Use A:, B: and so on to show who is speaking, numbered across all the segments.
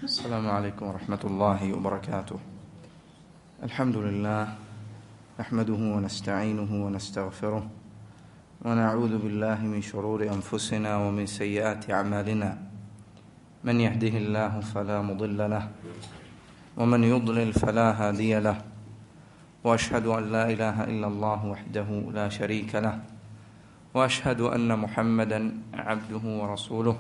A: السلام عليكم ورحمة الله وبركاته الحمد لله نحمده ونستعينه ونستغفره ونعوذ بالله من شرور أنفسنا ومن سيئات أعمالنا من يهده الله فلا مضل له ومن يضلل فلا هادي له وأشهد أن لا إله إلا الله وحده لا شريك له وأشهد أن محمدا عبده ورسوله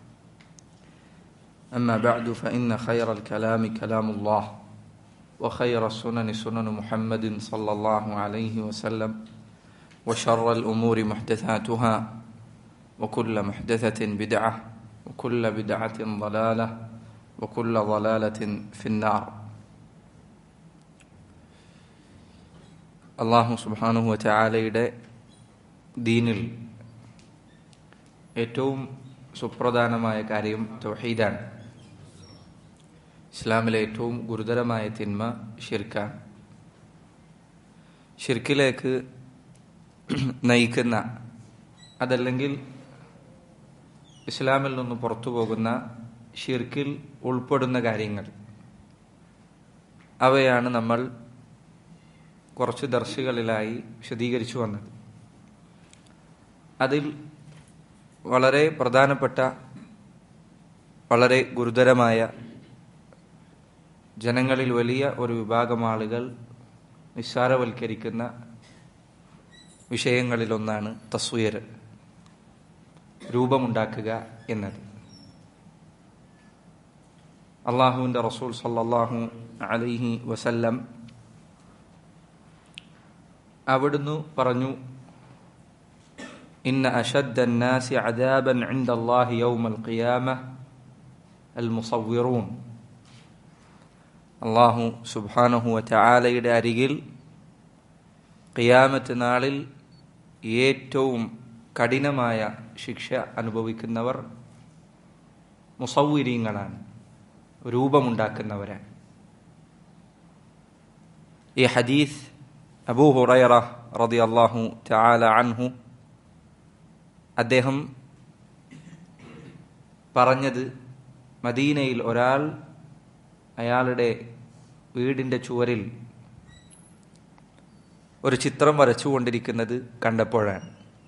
A: أما بعد فإن خير الكلام كلام الله وخير السنن سنن محمد صلى الله عليه وسلم وشر الأمور محدثاتها وكل محدثة بدعة وكل بدعة ضلالة وكل ضلالة في النار അള്ളാഹു സുബാനുഹു ചാലയുടെ ദീനിൽ ഏറ്റവും സുപ്രധാനമായ കാര്യം തൗഹീദാണ് ഇസ്ലാമിലെ ഏറ്റവും ഗുരുതരമായ തിന്മ ഷിർക്കാണ് ഷിർക്കിലേക്ക് നയിക്കുന്ന അതല്ലെങ്കിൽ ഇസ്ലാമിൽ നിന്ന് പുറത്തു പോകുന്ന ഷിർക്കിൽ ഉൾപ്പെടുന്ന കാര്യങ്ങൾ അവയാണ് നമ്മൾ കുറച്ച് ദർശകളിലായി വിശദീകരിച്ചു വന്നത് അതിൽ വളരെ പ്രധാനപ്പെട്ട വളരെ ഗുരുതരമായ ജനങ്ങളിൽ വലിയ ഒരു വിഭാഗം ആളുകൾ നിസ്സാരവൽക്കരിക്കുന്ന വിഷയങ്ങളിലൊന്നാണ് തസ്വീർ രൂപമുണ്ടാക്കുക എന്നത് അള്ളാഹുവിൻ്റെ റസൂൽ സല്ലാഹു അലൈഹി വസല്ലം അവിടുന്ന് പറഞ്ഞു ഇന്ന അഷദ്ദ الناس عذابا عند الله يوم القيامة المصورون അള്ളാഹു സുബ്ഹാനഹു വതആലയുടെ അരികിൽ ഖിയാമത്ത് നാളിൽ ഏറ്റവും കഠിനമായ ശിക്ഷ അനുഭവിക്കുന്നവർ മുസൗവിരീങ്ങളാണ് രൂപമുണ്ടാക്കുന്നവരാണ് ഈ ഹദീസ് അബൂ ഹുറൈറ റളിയല്ലാഹു തആല അൻഹു അദ്ദേഹം പറഞ്ഞത് മദീനയിൽ ഒരാൾ അയാളുടെ വീടിന്റെ ചുവരിൽ ഒരു ചിത്രം വരച്ചുകൊണ്ടിരിക്കുന്നത് കണ്ടപ്പോഴാണ്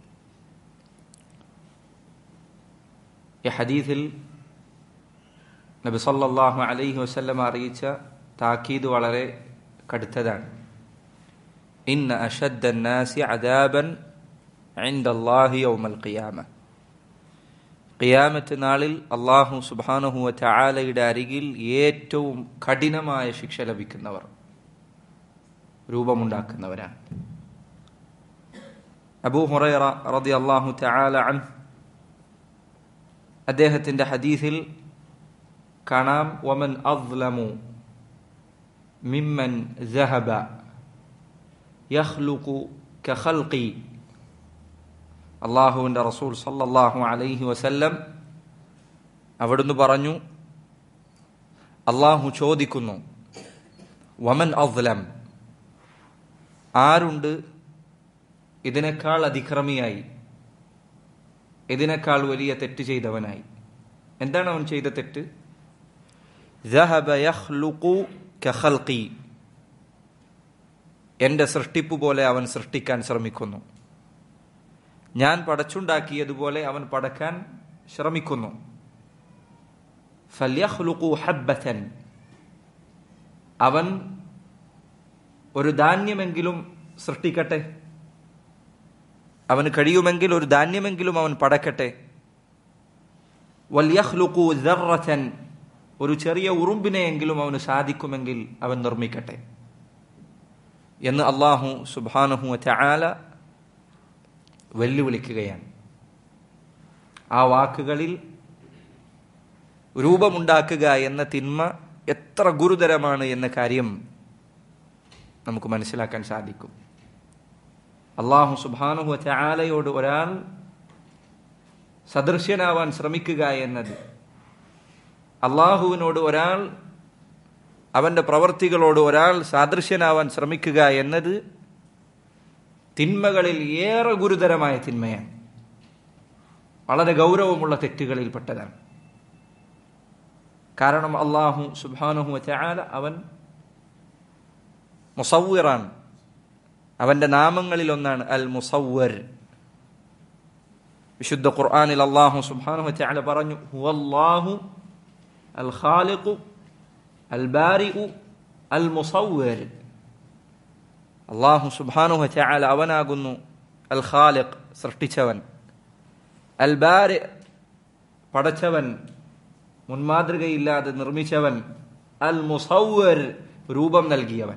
A: ഈ ഹദീസിൽ നബി സല്ലല്ലാഹു അലൈഹി വസല്ലം അറിയിച്ച താക്കീത് വളരെ കടുത്തതാണ് ഇന്ന അഷദ്ദ الناس عذابا عند الله يوم القيامه ഖിയാമത്ത് നാളിൽ അള്ളാഹു സുബാനഹുവ ചാലയുടെ അരികിൽ ഏറ്റവും കഠിനമായ ശിക്ഷ ലഭിക്കുന്നവർ രൂപമുണ്ടാക്കുന്നവരാണ് അബൂ ഹുറൈറ റതി അള്ളാഹു ചാല അൻ അദ്ദേഹത്തിന്റെ ഹദീസിൽ കാണാം വമൻ അദ്ലമു മിമ്മൻ ജഹബ യഖ്ലുഖു കഖൽഖി അള്ളാഹുവിൻ്റെ റസൂൽ സല്ലല്ലാഹു അലൈഹി വസല്ലം അവിടുന്ന് പറഞ്ഞു അള്ളാഹു ചോദിക്കുന്നു വമൻ അദ്ലം ആരുണ്ട് ഇതിനേക്കാൾ അതിക്രമിയായി ഇതിനേക്കാൾ വലിയ തെറ്റ് ചെയ്തവനായി എന്താണ് അവൻ ചെയ്ത തെറ്റ് എന്റെ സൃഷ്ടിപ്പ് പോലെ അവൻ സൃഷ്ടിക്കാൻ ശ്രമിക്കുന്നു ഞാൻ പടച്ചുണ്ടാക്കിയതുപോലെ അവൻ പടക്കാൻ ശ്രമിക്കുന്നു ഹബ്ബൻ അവൻ ഒരു ധാന്യമെങ്കിലും സൃഷ്ടിക്കട്ടെ അവന് കഴിയുമെങ്കിൽ ഒരു ധാന്യമെങ്കിലും അവൻ പടക്കട്ടെ ഒരു ചെറിയ ഉറുമ്പിനെയെങ്കിലും അവന് സാധിക്കുമെങ്കിൽ അവൻ നിർമ്മിക്കട്ടെ എന്ന് അള്ളാഹു സുബാനഹു ചാല വെല്ലുവിളിക്കുകയാണ് ആ വാക്കുകളിൽ രൂപമുണ്ടാക്കുക എന്ന തിന്മ എത്ര ഗുരുതരമാണ് എന്ന കാര്യം നമുക്ക് മനസ്സിലാക്കാൻ സാധിക്കും അള്ളാഹു സുബാനുഹു ചാലയോട് ഒരാൾ സദൃശ്യനാവാൻ ശ്രമിക്കുക എന്നത് അള്ളാഹുവിനോട് ഒരാൾ അവന്റെ പ്രവർത്തികളോട് ഒരാൾ സാദൃശ്യനാവാൻ ശ്രമിക്കുക എന്നത് തിന്മകളിൽ ഏറെ ഗുരുതരമായ തിന്മയാണ് വളരെ ഗൗരവമുള്ള തെറ്റുകളിൽപ്പെട്ടതാണ് കാരണം അള്ളാഹു സുബാനുഹു വചാല അവൻ മുസവ്വിറാണ് അവന്റെ നാമങ്ങളിൽ ഒന്നാണ് അൽ മുസവ്വർ വിശുദ്ധ ഖുർആനിൽ അള്ളാഹു സുബ്ഹാനഹു വതആല പറഞ്ഞു ഹുവല്ലാഹു അൽ ഖാലിഖു അൽ ബാരിഉ അൽ മുസവ്വിർ അള്ളാഹു സുബ്ഹാനഹു വതആല അവനാകുന്നു അൽ ഖാലിഖ് സൃഷ്ടിച്ചവൻ അൽ ബാരി പടച്ചവൻ മുൻമാതൃകയില്ലാതെ നിർമ്മിച്ചവൻ അൽ മുസവ്വർ രൂപം നൽകിയവൻ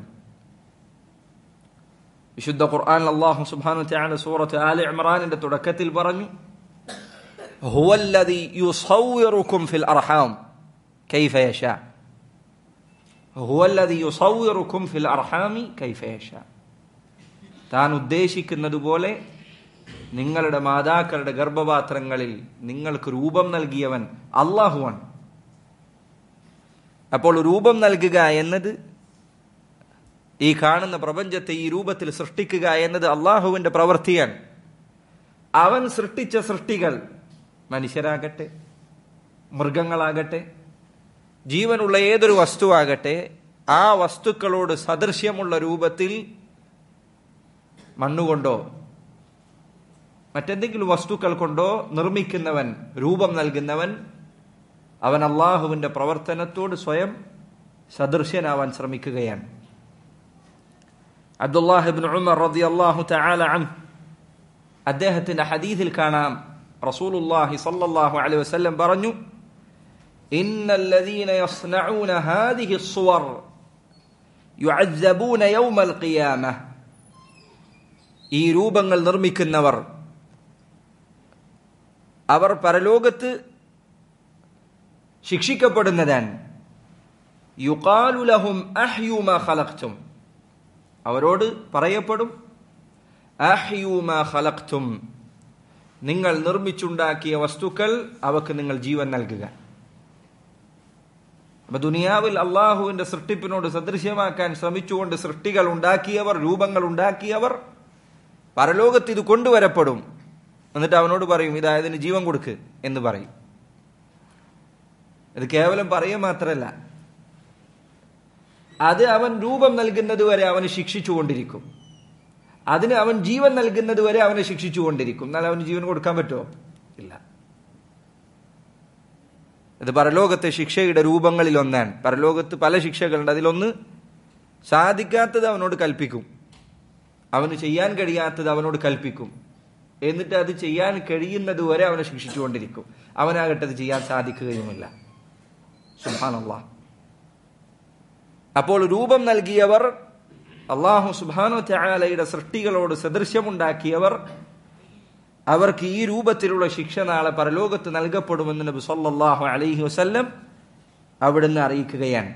A: വിശുദ്ധ ഖുർആൻ അള്ളാഹു സുബ്ഹാനഹു വതആല സൂറത്ത് ആലി ഇമ്രാനിന്റെ തുടക്കത്തിൽ പറഞ്ഞു هو الذي يصوركم في الأرحام كيف يشاء هو الذي يصوركم في الأرحام كيف يشاء താൻ ഉദ്ദേശിക്കുന്നത് പോലെ നിങ്ങളുടെ മാതാക്കളുടെ ഗർഭപാത്രങ്ങളിൽ നിങ്ങൾക്ക് രൂപം നൽകിയവൻ അള്ളാഹുവാണ് അപ്പോൾ രൂപം നൽകുക എന്നത് ഈ കാണുന്ന പ്രപഞ്ചത്തെ ഈ രൂപത്തിൽ സൃഷ്ടിക്കുക എന്നത് അള്ളാഹുവിന്റെ പ്രവൃത്തിയാണ് അവൻ സൃഷ്ടിച്ച സൃഷ്ടികൾ മനുഷ്യരാകട്ടെ മൃഗങ്ങളാകട്ടെ ജീവനുള്ള ഏതൊരു വസ്തുവാകട്ടെ ആ വസ്തുക്കളോട് സദൃശ്യമുള്ള രൂപത്തിൽ മണ്ണുകൊണ്ടോ മറ്റെന്തെങ്കിലും വസ്തുക്കൾ കൊണ്ടോ നിർമ്മിക്കുന്നവൻ രൂപം നൽകുന്നവൻ അവൻ അള്ളാഹുവിന്റെ പ്രവർത്തനത്തോട് സ്വയം സദൃശ്യനാവാൻ ശ്രമിക്കുകയാണ് അബ്ദുല്ലാഹിബിൻ ഉമർ റതി അള്ളാഹു തആല അൻ അദ്ദേഹത്തിന്റെ ഹദീസിൽ കാണാം റസൂലുള്ളാഹി സ്വല്ലല്ലാഹു അലൈഹി വസല്ലം പറഞ്ഞു إن الذين يصنعون هذه الصور يعذبون يوم القيامة ഈ രൂപങ്ങൾ നിർമ്മിക്കുന്നവർ അവർ പരലോകത്ത് ശിക്ഷിക്കപ്പെടുന്നതാണ് യുഖാലു ലഹും അഹ്യു മാ ഖലഖ്തും അവരോട് പറയപ്പെടും അഹ്യു മാ ഖലഖ്തും നിങ്ങൾ നിർമ്മിച്ചുണ്ടാക്കിയ വസ്തുക്കൾ അവക്ക് നിങ്ങൾ ജീവൻ നൽകുക അപ്പൊ ദുനിയാവിൽ അള്ളാഹുവിന്റെ സൃഷ്ടിപ്പിനോട് സദൃശ്യമാക്കാൻ ശ്രമിച്ചുകൊണ്ട് സൃഷ്ടികൾ ഉണ്ടാക്കിയവർ രൂപങ്ങൾ ഉണ്ടാക്കിയവർ പരലോകത്ത് ഇത് കൊണ്ടുവരപ്പെടും എന്നിട്ട് അവനോട് പറയും ഇതാ ഇതിന് ജീവൻ കൊടുക്ക് എന്ന് പറയും ഇത് കേവലം പറയുക മാത്രമല്ല അത് അവൻ രൂപം നൽകുന്നത് വരെ അവന് ശിക്ഷിച്ചുകൊണ്ടിരിക്കും അതിന് അവൻ ജീവൻ നൽകുന്നത് വരെ അവനെ ശിക്ഷിച്ചുകൊണ്ടിരിക്കും എന്നാൽ അവന് ജീവൻ കൊടുക്കാൻ പറ്റുമോ ഇല്ല ഇത് പരലോകത്തെ ശിക്ഷയുടെ രൂപങ്ങളിൽ ഒന്നാണ് പരലോകത്ത് പല ശിക്ഷകളുണ്ട് അതിലൊന്ന് സാധിക്കാത്തത് അവനോട് കൽപ്പിക്കും അവന് ചെയ്യാൻ കഴിയാത്തത് അവനോട് കൽപ്പിക്കും എന്നിട്ട് അത് ചെയ്യാൻ കഴിയുന്നത് വരെ അവനെ ശിക്ഷിച്ചുകൊണ്ടിരിക്കും അവനാകട്ടെ അത് ചെയ്യാൻ സാധിക്കുകയുമില്ല സുബാനല്ലാ അപ്പോൾ രൂപം നൽകിയവർ അള്ളാഹു സുബാനു ചായാലയുടെ സൃഷ്ടികളോട് സദൃശ്യമുണ്ടാക്കിയവർ അവർക്ക് ഈ രൂപത്തിലുള്ള ശിക്ഷ നാളെ പരലോകത്ത് നൽകപ്പെടുമെന്ന് നബി സല്ലല്ലാഹു അലൈഹി വസല്ലം അവിടുന്ന് അറിയിക്കുകയാണ്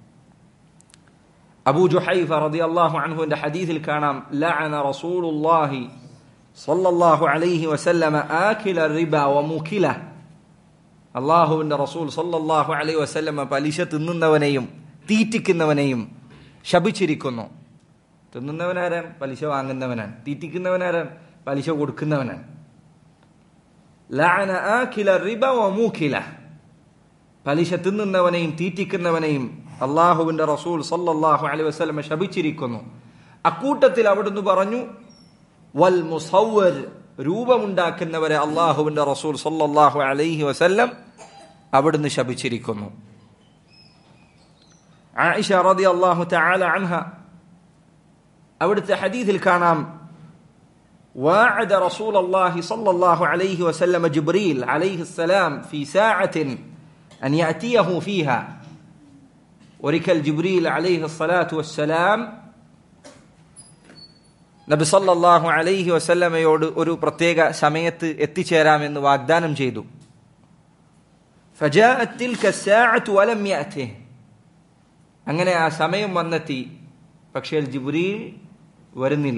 A: അബൂ ജുഹൈഫ റളിയല്ലാഹു അൻഹുവിന്റെ ഹദീസിൽ കാണാം ലഅന റസൂലുള്ളാഹി സല്ലല്ലാഹു അലൈഹി വസല്ലമ ആകില റിബ വമുകില അള്ളാഹുവിന്റെ റസൂൽ സല്ലല്ലാഹു അലൈഹി വസല്ലമ പലിശ തിന്നുന്നവനെയും തീറ്റിക്കുന്നവനെയും ശപിച്ചിരിക്കുന്നു തിന്നുന്നവനാരാൻ പലിശ വാങ്ങുന്നവനാണ് തീറ്റിക്കുന്നവനാരാൻ പലിശ കൊടുക്കുന്നവനാണ് ലഅന ആകില റിബ വമുകില പലിശ തിന്നുന്നവനെയും തീറ്റിക്കുന്നവനെയും അള്ളാഹുവിന്റെ റസൂൽ സല്ലല്ലാഹു അലൈഹി വസല്ലമ ശപിച്ചിരിക്കുന്നു അക്കൂട്ടത്തിൽ അവിടുന്ന് പറഞ്ഞു വൽ മുസവ്വർ രൂപമുണ്ടാക്കുന്നവരെ അള്ളാഹുവിന്റെ റസൂൽ സല്ലല്ലാഹു അലൈഹി വസല്ലം അവിടുന്ന് ശപിച്ചിരിക്കുന്നു ആയിഷ റളിയല്ലാഹു തആല അൻഹ അവിടുത്തെ ഹദീസിൽ കാണാം واعد رسول الله صلى الله عليه وسلم جبريل عليه السلام في ساعة أن يأتيه فيها ഒരിക്കൽ ജിബ്രീൽ അലൈഹി സ്വലാത്തു വസ്സലാം നബി സല്ലല്ലാഹു അലൈഹി വസല്ലമയോട് ഒരു പ്രത്യേക സമയത്ത് എത്തിച്ചേരാമെന്ന് വാഗ്ദാനം ചെയ്തു فجاءت تلك الساعة ولم يأته അങ്ങനെ ആ സമയം വന്നെത്തി പക്ഷേ ജിബ്രീൽ വരുന്നില്ല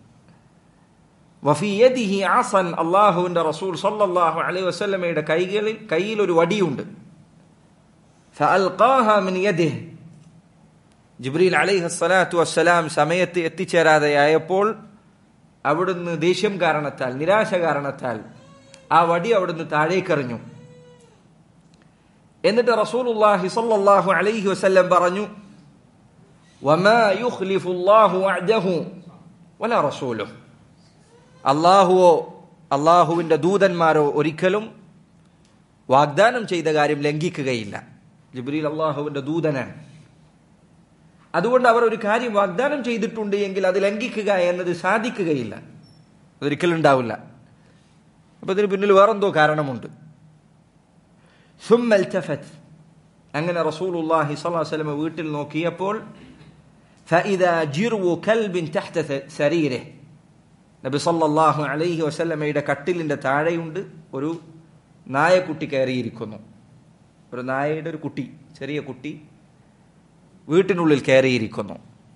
A: വഫിയദിഹി ആസൻ അള്ളാഹുവിന്റെ റസൂൽ സല്ലല്ലാഹു അലൈഹി വസല്ലമയുടെ കൈകളിൽ കയ്യിൽ ഒരു വടിയുണ്ട് فألقاها من يده ജിബ്രീൽ അലൈഹി സ്വലാത്തു വസ്സലാം സമയത്ത് എത്തിച്ചേരാതെയായപ്പോൾ അവിടുന്ന് ദേഷ്യം കാരണത്താൽ നിരാശ കാരണത്താൽ ആ വടി അവിടുന്ന് താഴേക്കെറിഞ്ഞു എന്നിട്ട് റസൂലുള്ളാഹി സ്വല്ലല്ലാഹു അലൈഹി വസല്ലം പറഞ്ഞു വമാ യുഖ്ലിഫു അല്ലാഹു വഅദഹു വലാ റസൂലുഹു അല്ലാഹുവോ അള്ളാഹുവിന്റെ ദൂതന്മാരോ ഒരിക്കലും വാഗ്ദാനം ചെയ്ത കാര്യം ലംഘിക്കുകയില്ല ജിബ്രീൽ അള്ളാഹുവിന്റെ ദൂതനാണ് അതുകൊണ്ട് അവർ ഒരു കാര്യം വാഗ്ദാനം ചെയ്തിട്ടുണ്ട് എങ്കിൽ അത് ലംഘിക്കുക എന്നത് സാധിക്കുകയില്ല അതൊരിക്കലും ഉണ്ടാവില്ല അപ്പൊ ഇതിന് പിന്നിൽ വേറെന്തോ കാരണമുണ്ട് സുമ്മൽ തഫത്ത് അങ്ങനെ റസൂലുള്ളാഹി സ്വല്ലല്ലാഹു അലൈഹി വസല്ലം വീട്ടിൽ നോക്കിയപ്പോൾ فإذا جرو كلب تحت سريره നബി സല്ലല്ലാഹു അലൈഹി വസല്ലമയുടെ കട്ടിലിന്റെ താഴെയുണ്ട് ഒരു നായക്കുട്ടി കയറിയിരിക്കുന്നു ഒരു നായയുടെ ഒരു കുട്ടി ചെറിയ കുട്ടി വീട്ടിനുള്ളിൽ കയറിയിരിക്കുന്നു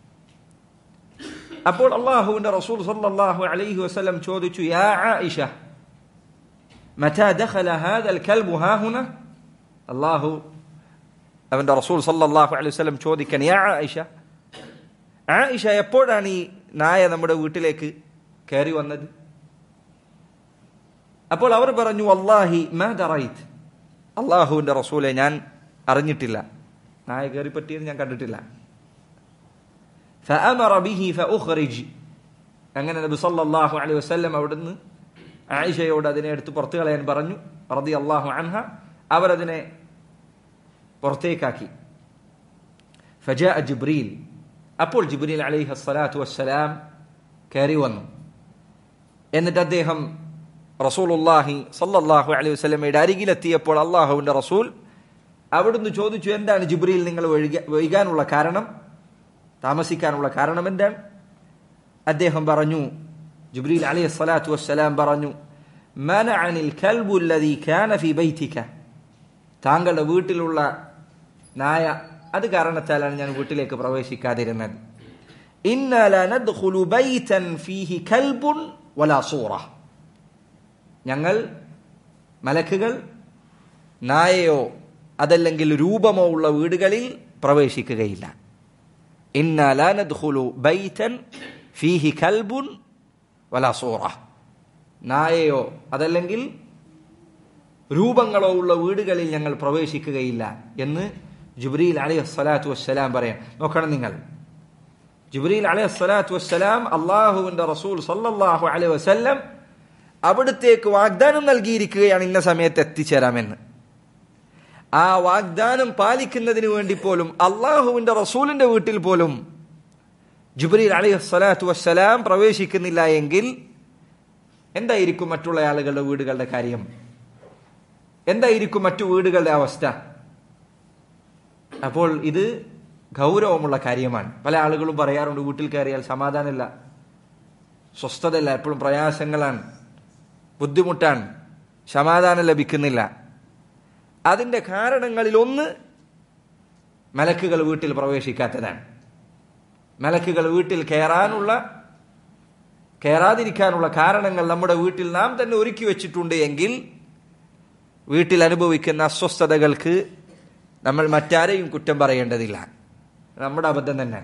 A: അപ്പോൾ അള്ളാഹുവിന്റെ റസൂൽ സല്ലല്ലാഹു അലൈഹി വസല്ലം ചോദിച്ചു യാ ആയിഷ മറ്റാ ദഖല ഹാദൽ കൽബു ഹാഹുന അള്ളാഹു അവന്റെ റസൂൽ സല്ലല്ലാഹു അലൈഹി വസല്ലം ചോദിക്കാൻ യാ ആയിഷ ആയിഷ എപ്പോഴാണ് ഈ നായ നമ്മുടെ വീട്ടിലേക്ക് കയറി വന്നത് അപ്പോൾ അവർ പറഞ്ഞു അള്ളാഹി മാതറൈത്ത് അള്ളാഹുവിന്റെ റസൂലെ ഞാൻ അറിഞ്ഞിട്ടില്ല നായ കയറി പറ്റിയത് ഞാൻ കണ്ടിട്ടില്ല فأمر به فأخرج അങ്ങനെ നബി സല്ലല്ലാഹു അലൈഹി വസല്ലം അവിടുന്ന് ആയിഷയോട് അതിനെ എടുത്ത് പുറത്തു കളയാൻ പറഞ്ഞു റതി അള്ളാഹു അൻഹ അവരതിനെ പുറത്തേക്കാക്കി ഫജാ ജിബ്രീൽ അപ്പോൾ ജിബ്രീൽ അലൈഹി സ്വലാത്തു വസ്സലാം കയറി വന്നു എന്നിട്ട് അദ്ദേഹം റസൂലുല്ലാഹി സല്ലല്ലാഹു അലൈഹി വസല്ലമയുടെ അരികിലെത്തിയപ്പോൾ അള്ളാഹുവിന്റെ റസൂൽ അവിടുന്ന് ചോദിച്ചു എന്താണ് ജിബ്രീൽ നിങ്ങൾ വൈകാനുള്ള കാരണം താമസിക്കാനുള്ള കാരണം എന്താണ് അദ്ദേഹം പറഞ്ഞു ജിബ്രീൽ അലൈഹി സ്വലാത്തു വസ്സലാം പറഞ്ഞു മനഅനിൽ കൽബു അല്ലദീ കാന ഫീ ബൈതിക താങ്കളുടെ വീട്ടിലുള്ള നായ അത് കാരണത്താലാണ് ഞാൻ വീട്ടിലേക്ക് പ്രവേശിക്കാതിരുന്നത് ഇന്ന ലാ നദ്ഖുലു ബൈതൻ ഫീഹി കൽബുൻ വലാ സൂറ ഞങ്ങൾ മലക്കുകൾ നായയോ അതല്ലെങ്കിൽ രൂപമോ ഉള്ള വീടുകളിൽ പ്രവേശിക്കുകയില്ല ഇന്ന ലാ നദ്ഖുലു ബൈതൻ ഫീഹി കൽബുൻ വലാ സൂറ നായയോ അതല്ലെങ്കിൽ രൂപങ്ങളോ ഉള്ള വീടുകളിൽ ഞങ്ങൾ പ്രവേശിക്കുകയില്ല എന്ന് ജുബ്രീൽ അലൈഹി സ്വലാത്തു വസ്സലാം പറയാം നോക്കണം നിങ്ങൾ ജുബ്രീൽ അലൈഹി സ്വലാത്തു വസ്സലാം അള്ളാഹുവിന്റെ റസൂൽ സല്ലല്ലാഹു അലൈഹി വസല്ലം അവിടത്തേക്ക് വാഗ്ദാനം നൽകിയിരിക്കുകയാണ് ഇന്ന സമയത്ത് എത്തിച്ചേരാമെന്ന് ആ വാഗ്ദാനം പാലിക്കുന്നതിന് വേണ്ടി പോലും അള്ളാഹുവിന്റെ റസൂലിന്റെ വീട്ടിൽ പോലും ജുബ്രീൽ അലൈഹി സ്വലാത്തു വസ്സലാം പ്രവേശിക്കുന്നില്ല എങ്കിൽ എന്തായിരിക്കും മറ്റുള്ള ആളുകളുടെ വീടുകളുടെ കാര്യം എന്തായിരിക്കും മറ്റു വീടുകളുടെ അവസ്ഥ അപ്പോൾ ഇത് ഗൗരവമുള്ള കാര്യമാണ് പല ആളുകളും പറയാറുണ്ട് വീട്ടിൽ കയറിയാൽ സമാധാനമില്ല സ്വസ്ഥതയില്ല എപ്പോഴും പ്രയാസങ്ങളാണ് ബുദ്ധിമുട്ടാണ് സമാധാനം ലഭിക്കുന്നില്ല അതിന്റെ കാരണങ്ങളിൽ ഒന്ന് മലക്കുകൾ വീട്ടിൽ പ്രവേശിക്കാത്തതാണ് മലക്കുകൾ വീട്ടിൽ കയറാനുള്ള കയറാതിരിക്കാനുള്ള കാരണങ്ങൾ നമ്മുടെ വീട്ടിൽ നാം തന്നെ ഒരുക്കി വെച്ചിട്ടുണ്ട് എങ്കിൽ വീട്ടിൽ അനുഭവിക്കുന്ന അസ്വസ്ഥതകൾക്ക് നമ്മൾ മറ്റാരെയും കുറ്റം പറയേണ്ടതില്ല നമ്മുടെ അബദ്ധം തന്നെ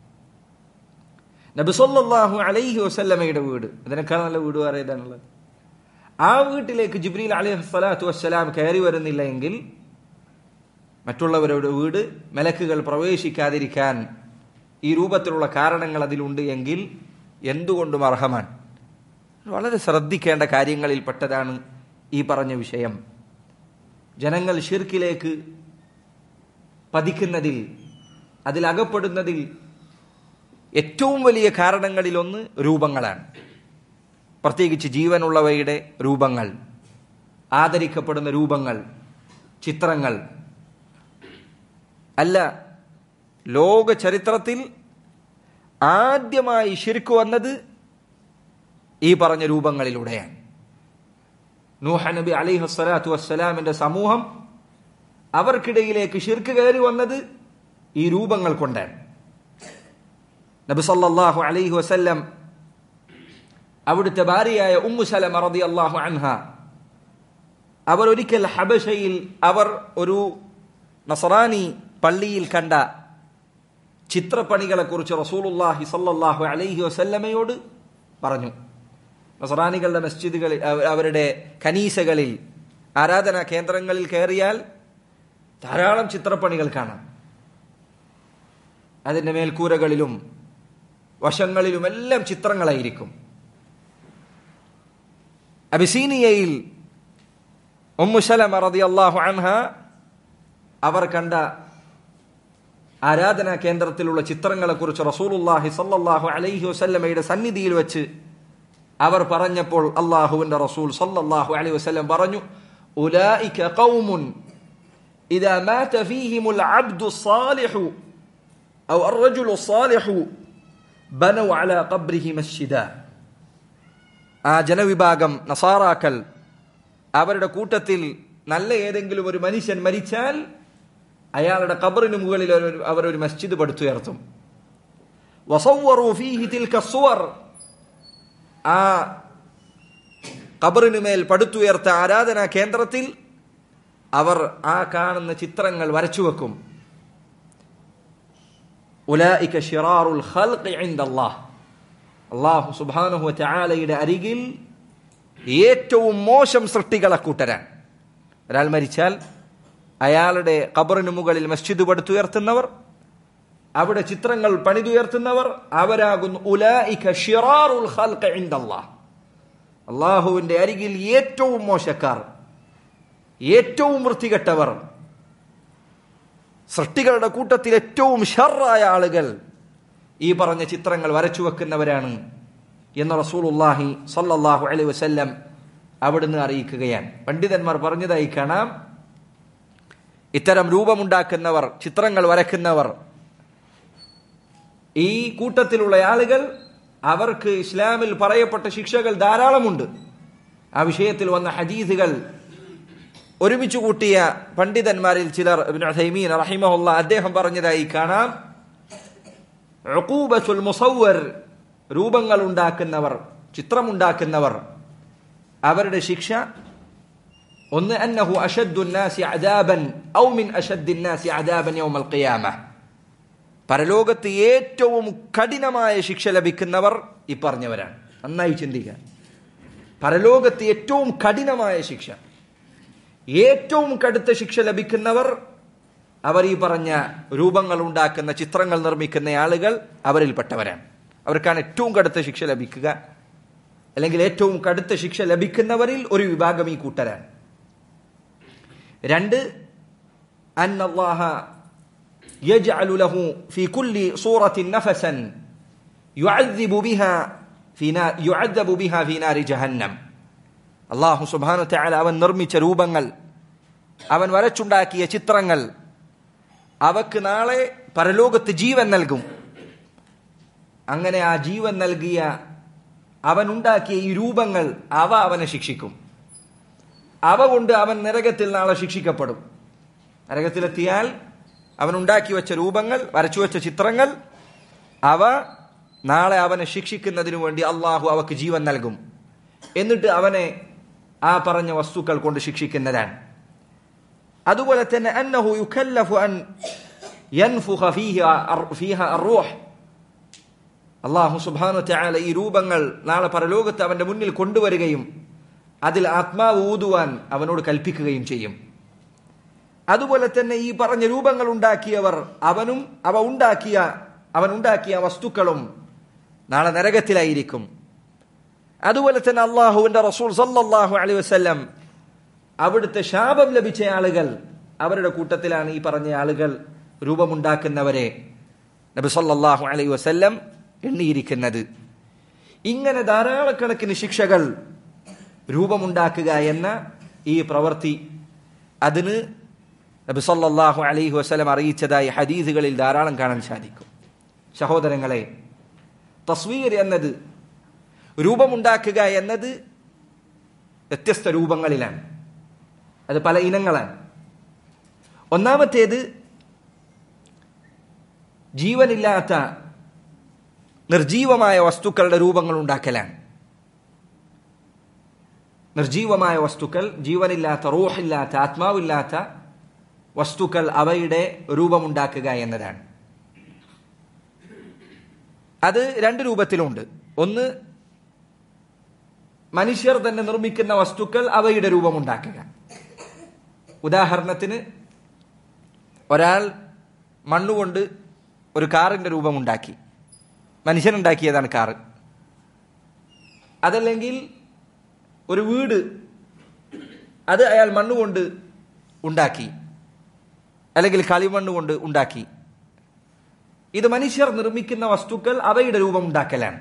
A: നബിസൊല്ലാഹു അലൈഹി വസല്ലമയുടെ വീട് അതിനേക്കാൾ നല്ല വീട് വേറെ ഏതാണുള്ളത് ആ വീട്ടിലേക്ക് ജിബ്രീൽ അലൈഹി സ്വലാത്തു വസ്സലാം കയറി വരുന്നില്ല എങ്കിൽ മറ്റുള്ളവരുടെ വീട് മലക്കുകൾ പ്രവേശിക്കാതിരിക്കാൻ ഈ രൂപത്തിലുള്ള കാരണങ്ങൾ അതിലുണ്ട് എങ്കിൽ എന്തുകൊണ്ടും അർഹമാണ് വളരെ ശ്രദ്ധിക്കേണ്ട കാര്യങ്ങളിൽപ്പെട്ടതാണ് ഈ പറഞ്ഞ വിഷയം ജനങ്ങൾ ഷിർക്കിലേക്ക് പതിക്കുന്നതിൽ അതിലകപ്പെടുന്നതിൽ ഏറ്റവും വലിയ കാരണങ്ങളിലൊന്ന് രൂപങ്ങളാണ് പ്രത്യേകിച്ച് ജീവനുള്ളവയുടെ രൂപങ്ങൾ ആദരിക്കപ്പെടുന്ന രൂപങ്ങൾ ചിത്രങ്ങൾ അല്ല ലോക ചരിത്രത്തിൽ ആദ്യമായി ശിർക്ക് വന്നത് ഈ പറഞ്ഞ രൂപങ്ങളിലൂടെയാണ് നൂഹ നബി അലിഹു സ്വലാത്തു വസ്സലാമിന്റെ സമൂഹം അവർക്കിടയിലേക്ക് ഷിർക്ക് കയറി വന്നത് ഈ രൂപങ്ങൾ കൊണ്ടാണ് നബി സല്ലല്ലാഹു അലൈഹി വസല്ലം അവിടുത്തെ ഭാര്യയായ ഉമ്മു സലമ റതി അള്ളാഹു അൻഹ അവർ ഒരിക്കൽ ഹബഷയിൽ അവർ ഒരു നസറാനി പള്ളിയിൽ കണ്ട ചിത്രപ്പണികളെ കുറിച്ച് റസൂലുല്ലാഹി സല്ലല്ലാഹു അലൈഹി വസല്ലമയോട് പറഞ്ഞു നസറാനികളുടെ മസ്ജിദുകളിൽ അവരുടെ കനീസകളിൽ ആരാധനാ കേന്ദ്രങ്ങളിൽ കയറിയാൽ
B: ധാരാളം ചിത്രപ്പണികൾ കാണാം അതിന്റെ മേൽക്കൂരകളിലും വശങ്ങളിലുമെല്ലാം ചിത്രങ്ങളായിരിക്കും അബിസീനിയയിൽ ഉമ്മുസലമ റളിയല്ലാഹു അൻഹ അവർ കണ്ട ആരാധനാ കേന്ദ്രത്തിലുള്ള ചിത്രങ്ങളെ കുറിച്ച് റസൂലുല്ലാഹി സല്ലല്ലാഹു അലൈഹി വസല്ലമയുടെ സന്നിധിയിൽ വെച്ച് അവർ പറഞ്ഞപ്പോൾ അള്ളാഹുവിന്റെ റസൂൽ സല്ലല്ലാഹു അലൈഹി വസല്ലം പറഞ്ഞു ഉലായിക ഖൗമുൻ ഇദാ മാത ഫീഹിമുൽ അബ്ദു സാലിഹു ഔ അർറജുലു സാലിഹു ബനൗ അലാ ഖബ്രിഹി മസ്ജിദ ആ ജനവിഭാഗം നസാറാക്കൽ അവരുടെ കൂട്ടത്തിൽ നല്ല ഏതെങ്കിലും ഒരു മനുഷ്യൻ മരിച്ചാൽ അയാളുടെ ഖബറിന് മുകളിൽ ഒരു- അവർ ഒരു മസ്ജിദ് പടുത്തുയർത്തും വസവ്വറു ഫീഹി തിൽക സുവർ ആ ഖബറിന് മേൽ പടുത്തുയർത്ത ആരാധനാ കേന്ദ്രത്തിൽ അവർ ആ കാണുന്ന ചിത്രങ്ങൾ വരച്ചു വെക്കും ഉലായിക ഷിറാറുൽ ഖൽഖി ഇൻദല്ലാഹ് അള്ളാഹു സുബ്ഹാനഹു വതആലയുടെ അരികിൽ ഏറ്റവും മോശം സൃഷ്ടികളെ കൂട്ടരാൻ ഒരാൾ മരിച്ചാൽ അയാളുടെ ഖബറിന് മുകളിൽ മസ്ജിദ് പടുത്തുയർത്തുന്നവർ അവിടെ ചിത്രങ്ങൾ പണിതുയർത്തുന്നവർ അവരാകുന്നു ഉലായിക ഷിറാറുൽ ഖൽഖി ഇൻദല്ലാഹ് അള്ളാഹുവിന്റെ അരികിൽ ഏറ്റവും മോശക്കാർ ഏറ്റവും വൃത്തികെട്ടവർ സൃഷ്ടികളുടെ കൂട്ടത്തിൽ ഏറ്റവും ഷർറായ ആളുകൾ ഈ പറഞ്ഞ ചിത്രങ്ങൾ വരച്ചു വെക്കുന്നവരാണ് എന്ന് റസൂലുല്ലാഹി സല്ലല്ലാഹു അലൈഹി വസല്ലം അവിടുന്ന് അറിയിക്കുകയാണ് പണ്ഡിതന്മാർ പറഞ്ഞതായി കാണാം ഇത്തരം രൂപമുണ്ടാക്കുന്നവർ ചിത്രങ്ങൾ വരക്കുന്നവർ ഈ കൂട്ടത്തിലുള്ള ആളുകൾ അവർക്ക് ഇസ്ലാമിൽ പറയപ്പെട്ട ശിക്ഷകൾ ധാരാളമുണ്ട് ആ വിഷയത്തിൽ വന്ന ഹദീസുകൾ ഒരുമിച്ച് കൂട്ടിയ പണ്ഡിതന്മാരിൽ ചിലർ ഇബ്നു ഉഥൈമീൻ റഹിമഹുല്ല അദ്ദേഹം പറഞ്ഞതായി കാണാം ഉഖൂബത്തുൽ മുസവ്വർ രൂപങ്ങൾ ഉണ്ടാക്കുന്നവർ ചിത്രമുണ്ടാക്കുന്നവർ അവരുടെ ശിക്ഷ ഒന്ന് അന്നഹു അഷദ്ദു الناس عذابا او من اشد الناس عذابا يوم القيامه പരലോകത്ത് ഏറ്റവും കഠിനമായ ശിക്ഷ ലഭിക്കുന്നവർ ഈ പറഞ്ഞവരാണ് നന്നായി ചിന്തിക്കുക പരലോകത്ത് ഏറ്റവും കഠിനമായ ശിക്ഷ ഏറ്റവും കടുത്ത ശിക്ഷ ലഭിക്കുന്നവർ അവർ ഈ പറഞ്ഞ രൂപങ്ങൾ ഉണ്ടാക്കുന്ന ചിത്രങ്ങൾ നിർമ്മിക്കുന്ന ആളുകൾ അവരിൽപ്പെട്ടവരാണ് അവർക്കാണ് ഏറ്റവും കടുത്ത ശിക്ഷ ലഭിക്കുക അല്ലെങ്കിൽ ഏറ്റവും കടുത്ത ശിക്ഷ ലഭിക്കുന്നവരിൽ ഒരു വിഭാഗം ഈ കൂട്ടരാണ് രണ്ട് അന്നല്ലാഹ يجعل له في كل صورة نفسا يعذب بها في نار يعذب بها في نار جهنم അള്ളാഹു സുബാനു തആല അവൻ നിർമ്മിച്ച രൂപങ്ങൾ അവൻ വരച്ചുണ്ടാക്കിയ ചിത്രങ്ങൾ അവക്ക് നാളെ പരലോകത്ത് ജീവൻ നൽകും അങ്ങനെ ആ ജീവൻ നൽകിയ അവൻ ഉണ്ടാക്കിയ ഈ രൂപങ്ങൾ അവ അവനെ ശിക്ഷിക്കും അവ കൊണ്ട് അവൻ നരകത്തിൽ നാളെ ശിക്ഷിക്കപ്പെടും നരകത്തിലെത്തിയാൽ അവൻ ഉണ്ടാക്കി വെച്ച രൂപങ്ങൾ വരച്ചു വെച്ച ചിത്രങ്ങൾ അവ നാളെ അവനെ ശിക്ഷിക്കുന്നതിനു വേണ്ടി അള്ളാഹു അവക്ക് ജീവൻ നൽകും എന്നിട്ട് അവനെ ആ പറഞ്ഞ വസ്തുക്കൾ കൊണ്ട് ശിക്ഷിക്കുന്നതാണ് അതുപോലെ തന്നെ അന്നഹു യുക്കല്ലഫു അൻ യൻഫുഖ ഫീഹ അർ- ഫീഹ അർറൂഹ് അള്ളാഹു സുബ്ഹാനഹു വതആല ഈ രൂപങ്ങൾ നാളെ പരലോകത്ത് അവന്റെ മുന്നിൽ കൊണ്ടുവരികയും അതിൽ ആത്മാവ് ഊതുവാൻ അവനോട് കൽപ്പിക്കുകയും ചെയ്യും അതുപോലെ തന്നെ ഈ പറഞ്ഞ രൂപങ്ങൾ ഉണ്ടാക്കിയവർ അവനും അവ ഉണ്ടാക്കിയ അവൻ ഉണ്ടാക്കിയ വസ്തുക്കളും നാളെ നരകത്തിലായിരിക്കും അതുപോലെ തന്നെ അള്ളാഹുവിന്റെ റസൂൽ സല്ലല്ലാഹു അലൈഹി വസല്ലം അവിടുത്തെ ശാപം ലഭിച്ച ആളുകൾ അവരുടെ കൂട്ടത്തിലാണ് ഈ പറഞ്ഞ ആളുകൾ രൂപമുണ്ടാക്കുന്നവരെ നബി സല്ലല്ലാഹു അലൈഹി വസല്ലം എണ്ണിയിരിക്കുന്നത് ഇങ്ങനെ ധാരാളക്കണക്കിന് ശിക്ഷകൾ രൂപമുണ്ടാക്കുക എന്ന ഈ പ്രവൃത്തി അതിന് നബി സല്ലല്ലാഹു അലൈഹി വസല്ലം അറിയിച്ചതായി ഹദീസുകളിൽ ധാരാളം കാണാൻ സാധിക്കും സഹോദരങ്ങളെ തസ്വീർ എന്നത് രൂപമുണ്ടാക്കുക എന്നത് വ്യത്യസ്ത രൂപങ്ങളിലാണ് അത് പല ഇനങ്ങളാണ് ഒന്നാമത്തേത് ജീവനില്ലാത്ത നിർജീവമായ വസ്തുക്കളുടെ രൂപങ്ങൾ ഉണ്ടാക്കലാണ് നിർജീവമായ വസ്തുക്കൾ ജീവനില്ലാത്ത റൂഹില്ലാത്ത ആത്മാവില്ലാത്ത വസ്തുക്കൾ അവയുടെ രൂപമുണ്ടാക്കുക എന്നതാണ് അത് രണ്ട് രൂപത്തിലുണ്ട് ഒന്ന് മനുഷ്യർ തന്നെ നിർമ്മിക്കുന്ന വസ്തുക്കൾ അവയുടെ രൂപമുണ്ടാക്കുക ഉദാഹരണത്തിന് ഒരാൾ മണ്ണുകൊണ്ട് ഒരു കാറിന്റെ രൂപമുണ്ടാക്കി മനുഷ്യനുണ്ടാക്കിയതാണ് കാറ് അതല്ലെങ്കിൽ ഒരു വീട് അത് അയാൾ മണ്ണുകൊണ്ട് ഉണ്ടാക്കി അല്ലെങ്കിൽ കളിമണ്ണ് കൊണ്ട് ഉണ്ടാക്കി ഇത് മനുഷ്യർ നിർമ്മിക്കുന്ന വസ്തുക്കൾ അവയുടെ രൂപം ഉണ്ടാക്കലാണ്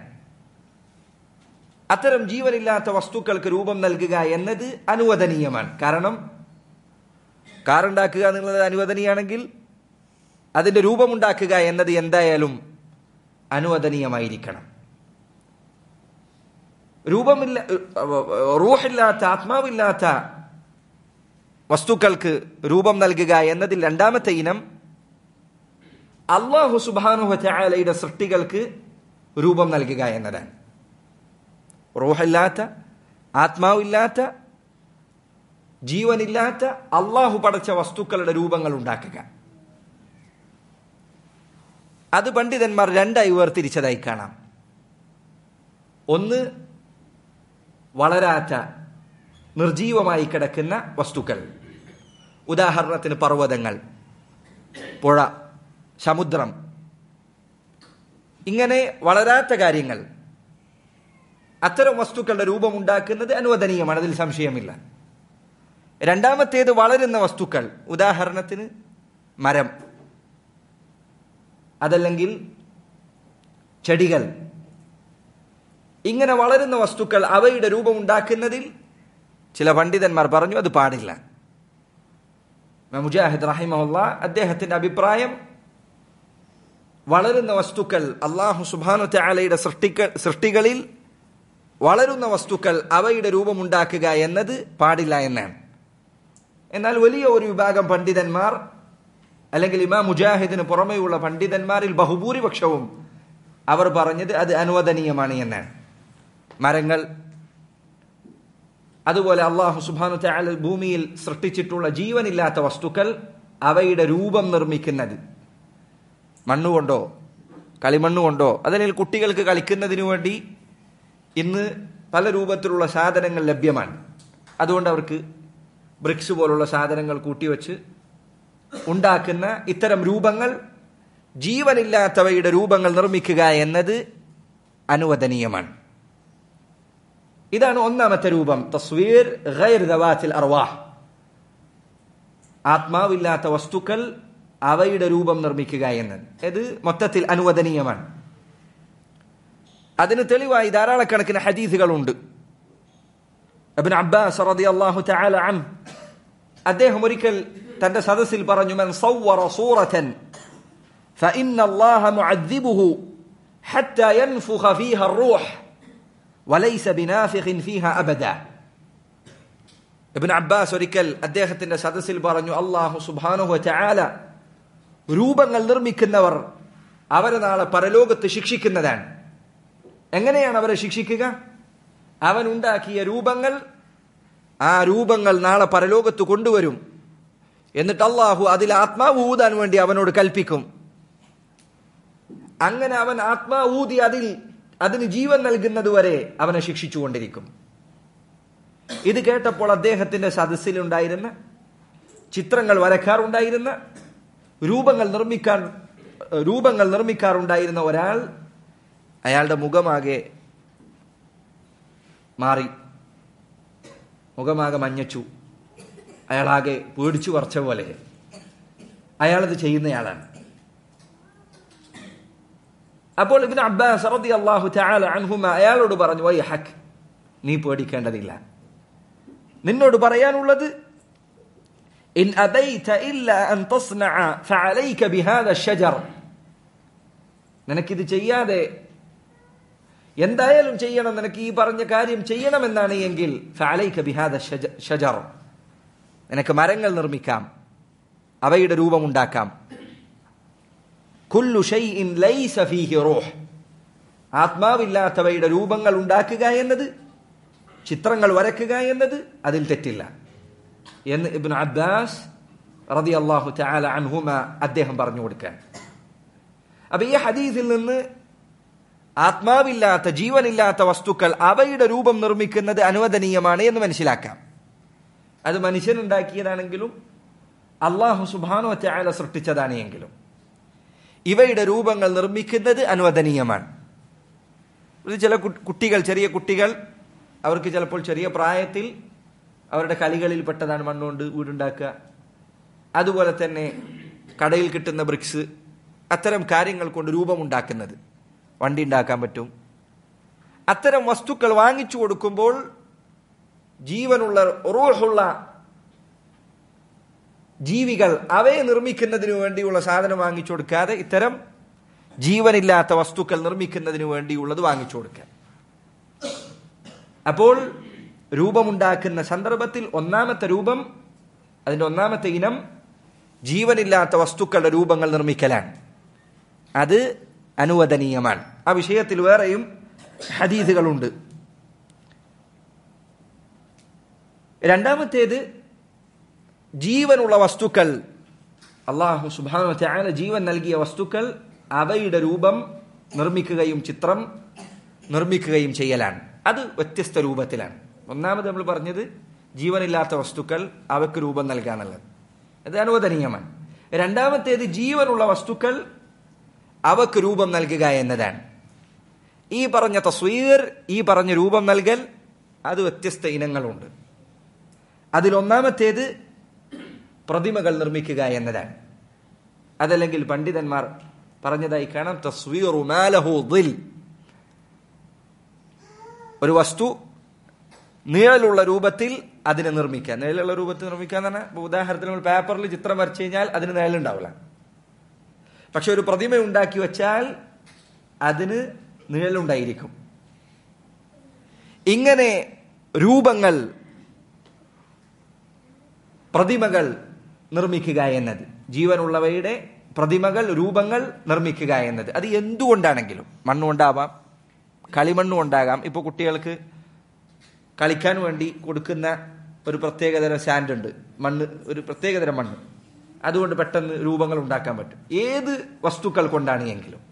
B: അത്തരം ജീവനില്ലാത്ത വസ്തുക്കൾക്ക് രൂപം നൽകുക എന്നത് അനുവദനീയമാണ് കാരണം കാറുണ്ടാക്കുക എന്നുള്ളത് അനുവദനീയാണെങ്കിൽ അതിന്റെ രൂപമുണ്ടാക്കുക എന്നത് എന്തായാലും അനുവദനീയമായിരിക്കണം രൂപമില്ല റൂഹില്ലാത്ത ആത്മാവില്ലാത്ത വസ്തുക്കൾക്ക് രൂപം നൽകുക എന്നതിൽ രണ്ടാമത്തെ ഇനം അള്ളാഹു സുബാനുഹലയുടെ സൃഷ്ടികൾക്ക് രൂപം നൽകുക എന്നതാണ് റൂഹില്ലാത്ത ആത്മാവില്ലാത്ത ജീവനില്ലാത്ത അള്ളാഹു പടച്ച വസ്തുക്കളുടെ രൂപങ്ങൾ ഉണ്ടാക്കുക അത് പണ്ഡിതന്മാർ രണ്ടായി വേർതിരിച്ചതായി കാണാം ഒന്ന് വളരാത്ത നിർജീവമായി കിടക്കുന്ന വസ്തുക്കൾ ഉദാഹരണത്തിന് പർവ്വതങ്ങൾ പുഴ സമുദ്രം ഇങ്ങനെ വളരാത്ത കാര്യങ്ങൾ അത്തരം വസ്തുക്കളുടെ രൂപമുണ്ടാക്കുന്നത് അനുവദനീയമാണ് അതിൽ സംശയമില്ല രണ്ടാമത്തേത് വളരുന്ന വസ്തുക്കൾ ഉദാഹരണത്തിന് മരം അതല്ലെങ്കിൽ ചെടികൾ ഇങ്ങനെ വളരുന്ന വസ്തുക്കൾ അവയുടെ രൂപമുണ്ടാക്കുന്നതിൽ ചില പണ്ഡിതന്മാർ പറഞ്ഞു അത് പാടില്ല മുജാഹിദ് റഹിമഹുല്ല അദ്ദേഹത്തിന്റെ അഭിപ്രായം വളരുന്ന വസ്തുക്കൾ അള്ളാഹു സുബാനു ചാലയുടെ സൃഷ്ടിക്ക സൃഷ്ടികളിൽ വളരുന്ന വസ്തുക്കൾ അവയുടെ രൂപമുണ്ടാക്കുക എന്നത് പാടില്ല എന്നാണ് എന്നാൽ വലിയ ഒരു വിഭാഗം പണ്ഡിതന്മാർ അല്ലെങ്കിൽ ഇമാം മുജാഹിദിന് പുറമെയുള്ള പണ്ഡിതന്മാരിൽ ബഹുഭൂരിപക്ഷവും അവർ പറഞ്ഞത് അത് അനുവദനീയമാണ് എന്നാണ് മരങ്ങൾ അതുപോലെ അള്ളാഹു സുബാനു ചാല ഭൂമിയിൽ സൃഷ്ടിച്ചിട്ടുള്ള ജീവനില്ലാത്ത വസ്തുക്കൾ അവയുടെ രൂപം നിർമ്മിക്കുന്നത് മണ്ണുകൊണ്ടോ കളിമണ്ണുകൊണ്ടോ അതല്ലെങ്കിൽ കുട്ടികൾക്ക് കളിക്കുന്നതിനു വേണ്ടി ഇന്ന് പല രൂപത്തിലുള്ള സാധനങ്ങൾ ലഭ്യമാണ് അതുകൊണ്ട് അവർക്ക് ബ്രിക്സ് പോലുള്ള സാധനങ്ങൾ കൂട്ടിവെച്ച് ഉണ്ടാക്കുന്ന ഇത്തരം രൂപങ്ങൾ ജീവനില്ലാത്തവയുടെ രൂപങ്ങൾ നിർമ്മിക്കുക എന്നത് അനുവദനീയമാണ് ഇതാണ് ഒന്നാമത്തെ രൂപം തസ്വീർ ഗൈർ ദവാത്തിൽ അർവാഹ് ആത്മാവില്ലാത്ത വസ്തുക്കൾ അവയുടെ രൂപം നിർമ്മിക്കുക എന്നത് ഇത് മൊത്തത്തിൽ അനുവദനീയമാണ് അതിന് തെളിവായി ധാരാളക്കണക്കിന് ഹദീസുകളുണ്ട് അബിൻ അബ്ബാസ് റളിയല്ലാഹു തആല അൻ അദ്ദേഹം ഒരിക്കൽ തന്റെ സദസ്സിൽ പറഞ്ഞു മൻ സവ്വറ സൂറതൻ فإن الله معذبه حتى ينفخ فيها الروح وليس بنافخ فيها أبدا ابن അബ്ബാസ് ഒരിക്കൽ അദ്ദേഹത്തിന്റെ സദസ്സിൽ പറഞ്ഞു അള്ളാഹു സുബ്ഹാനഹു വതആല രൂപങ്ങൾ നിർമ്മിക്കുന്നവർ അവരെ നാളെ പരലോകത്ത് ശിക്ഷിക്കുന്നതാണ് എങ്ങനെയാണ് അവരെ ശിക്ഷിക്കുക അവൻ ഉണ്ടാക്കിയ രൂപങ്ങൾ ആ രൂപങ്ങൾ നാളെ പരലോകത്ത് കൊണ്ടുവരും എന്നിട്ട് അള്ളാഹു അതിൽ ആത്മാവ് ഊതാൻ വേണ്ടി അവനോട് കൽപ്പിക്കും അങ്ങനെ അവൻ ആത്മാവ് ഊതി അതിൽ അതിന് ജീവൻ നൽകുന്നത് വരെ അവനെ ശിക്ഷിച്ചുകൊണ്ടിരിക്കും ഇത് കേട്ടപ്പോൾ അദ്ദേഹത്തിന്റെ സദസ്സിലുണ്ടായിരുന്ന ചിത്രങ്ങൾ വരക്കാറുണ്ടായിരുന്ന രൂപങ്ങൾ നിർമ്മിക്കാൻ രൂപങ്ങൾ നിർമ്മിക്കാറുണ്ടായിരുന്ന ഒരാൾ അയാളുടെ മുഖമാകെ മാറി മുഖമാകെ മഞ്ഞച്ചു അയാളാകെ പേടിച്ചു വറച്ച പോലെ അയാളത് ചെയ്യുന്നയാളാണ് അപ്പോൾ ഇബിൻ അബ്ബാസ് റതി അള്ളാഹു ചാല അൻഹുമ അയാളോട് പറഞ്ഞു വൈ ഹക്ക് നീ പേടിക്കേണ്ടതില്ല നിന്നോട് പറയാനുള്ളത് ഇൻ അബൈത ഇല്ല അൻ തസ്നഅ ഫഅലൈക ബിഹാദ الشجر നിനക്കിത് ചെയ്യാതെ എന്തായാലും ചെയ്യണം നിനക്ക് ഈ പറഞ്ഞ കാര്യം ചെയ്യണമെന്നാണ് എങ്കിൽ ഫഅലൈക ബിഹാദ ഷജർ നിനക്ക് മരങ്ങൾ നിർമ്മിക്കാം അവയുടെ രൂപമുണ്ടാക്കാം കുല്ലു ഷൈഇൻ ലൈസ ഫീഹി റൂഹ് ആത്മാവില്ലാത്തവയുടെ രൂപങ്ങൾ ഉണ്ടാക്കുക എന്നത് ചിത്രങ്ങൾ വരക്കുക എന്നത് അതിൽ തെറ്റില്ല എന്ന് ഇബ്നു അബ്ബാസ് റതി അള്ളാഹു തആല അൻഹുമ അദ്ദേഹം പറഞ്ഞു കൊടുക്കാൻ അപ്പൊ ഈ ഹദീസിൽ നിന്ന് ആത്മാവില്ലാത്ത ജീവനില്ലാത്ത വസ്തുക്കൾ അവയുടെ രൂപം നിർമ്മിക്കുന്നത് അനുവദനീയമാണ് എന്ന് മനസ്സിലാക്കാം അത് മനുഷ്യനുണ്ടാക്കിയതാണെങ്കിലും അള്ളാഹു സുബാനോ ചായാല സൃഷ്ടിച്ചതാണ് എങ്കിലും ഇവയുടെ രൂപങ്ങൾ നിർമ്മിക്കുന്നത് അനുവദനീയമാണ് ഇത് ചില കു- കുട്ടികൾ ചെറിയ കുട്ടികൾ അവർക്ക് ചിലപ്പോൾ ചെറിയ പ്രായത്തിൽ അവരുടെ കളികളിൽ പെട്ടതാണ് മണ്ണുകൊണ്ട് വീടുണ്ടാക്കുക അതുപോലെ തന്നെ കടയിൽ കിട്ടുന്ന ബ്രിക്സ് അത്തരം കാര്യങ്ങൾ കൊണ്ട് രൂപമുണ്ടാക്കുന്നത് വണ്ടി ഉണ്ടാക്കാൻ പറ്റും അത്തരം വസ്തുക്കൾ വാങ്ങിച്ചു കൊടുക്കുമ്പോൾ ജീവനുള്ള റൂഹുള്ള ജീവികൾ അവയെ നിർമ്മിക്കുന്നതിനു വേണ്ടിയുള്ള സാധനം വാങ്ങിച്ചു കൊടുക്കാതെ ഇത്തരം ജീവനില്ലാത്ത വസ്തുക്കൾ നിർമ്മിക്കുന്നതിന് വേണ്ടിയുള്ളത് വാങ്ങിച്ചു കൊടുക്കുക അപ്പോൾ രൂപമുണ്ടാക്കുന്ന സന്ദർഭത്തിൽ ഒന്നാമത്തെ രൂപം അതിന്റെ ഒന്നാമത്തെ ഇനം ജീവനില്ലാത്ത വസ്തുക്കളുടെ രൂപങ്ങൾ നിർമ്മിക്കലാണ് അത് അനുവദനീയമാണ് ആ വിഷയത്തിൽ വേറെയും ഹദീസുകളുണ്ട് രണ്ടാമത്തേത് ജീവനുള്ള വസ്തുക്കൾ അള്ളാഹു സുബാന ചായ ജീവൻ നൽകിയ വസ്തുക്കൾ അവയുടെ രൂപം നിർമ്മിക്കുകയും ചിത്രം നിർമ്മിക്കുകയും ചെയ്യലാണ് അത് വ്യത്യസ്ത രൂപത്തിലാണ് ഒന്നാമത് നമ്മൾ പറഞ്ഞത് ജീവനില്ലാത്ത വസ്തുക്കൾ അവയ്ക്ക് രൂപം നൽകാന്നുള്ളത് അത് അനുവദനീയമാണ് രണ്ടാമത്തേത് ജീവനുള്ള വസ്തുക്കൾ അവക്ക് രൂപം നൽകുക എന്നതാണ് ഈ പറഞ്ഞ തസ്വീർ ഈ പറഞ്ഞ രൂപം നൽകൽ അത് വ്യത്യസ്ത ഇനങ്ങളുണ്ട് അതിലൊന്നാമത്തേത് പ്രതിമകൾ നിർമ്മിക്കുക എന്നതാണ് അതല്ലെങ്കിൽ പണ്ഡിതന്മാർ പറഞ്ഞതായി കാണാം തസ്വീറു മാലഹു ദിൽ ഒരു വസ്തു നിഴലുള്ള രൂപത്തിൽ അതിനെ നിർമ്മിക്കുക നിഴലുള്ള രൂപത്തിൽ നിർമ്മിക്കുക എന്ന് പറഞ്ഞാൽ ഇപ്പൊ ഉദാഹരണത്തിന് നമ്മൾ പേപ്പറിൽ ചിത്രം വരച്ചു കഴിഞ്ഞാൽ അതിന് നിഴലുണ്ടാവില്ല പക്ഷെ ഒരു പ്രതിമ ഉണ്ടാക്കി വെച്ചാൽ അതിന് നിഴലുണ്ടായിരിക്കും ഇങ്ങനെ രൂപങ്ങൾ പ്രതിമകൾ നിർമ്മിക്കുക എന്നത് ജീവനുള്ളവയുടെ പ്രതിമകൾ രൂപങ്ങൾ നിർമ്മിക്കുക എന്നത് അത് എന്തുകൊണ്ടാണെങ്കിലും മണ്ണുകൊണ്ടാവാം കളിമണ്ണും ഉണ്ടാകാം ഇപ്പോൾ കുട്ടികൾക്ക് കളിക്കാൻ വേണ്ടി കൊടുക്കുന്ന ഒരു പ്രത്യേകതരം സാൻഡ് ഉണ്ട് മണ്ണ് ഒരു പ്രത്യേകതരം മണ്ണ് അതുകൊണ്ട് പെട്ടെന്ന് രൂപങ്ങൾ ഉണ്ടാക്കാൻ പറ്റും ഏത് വസ്തുക്കൾ കൊണ്ടാണ് എങ്കിലും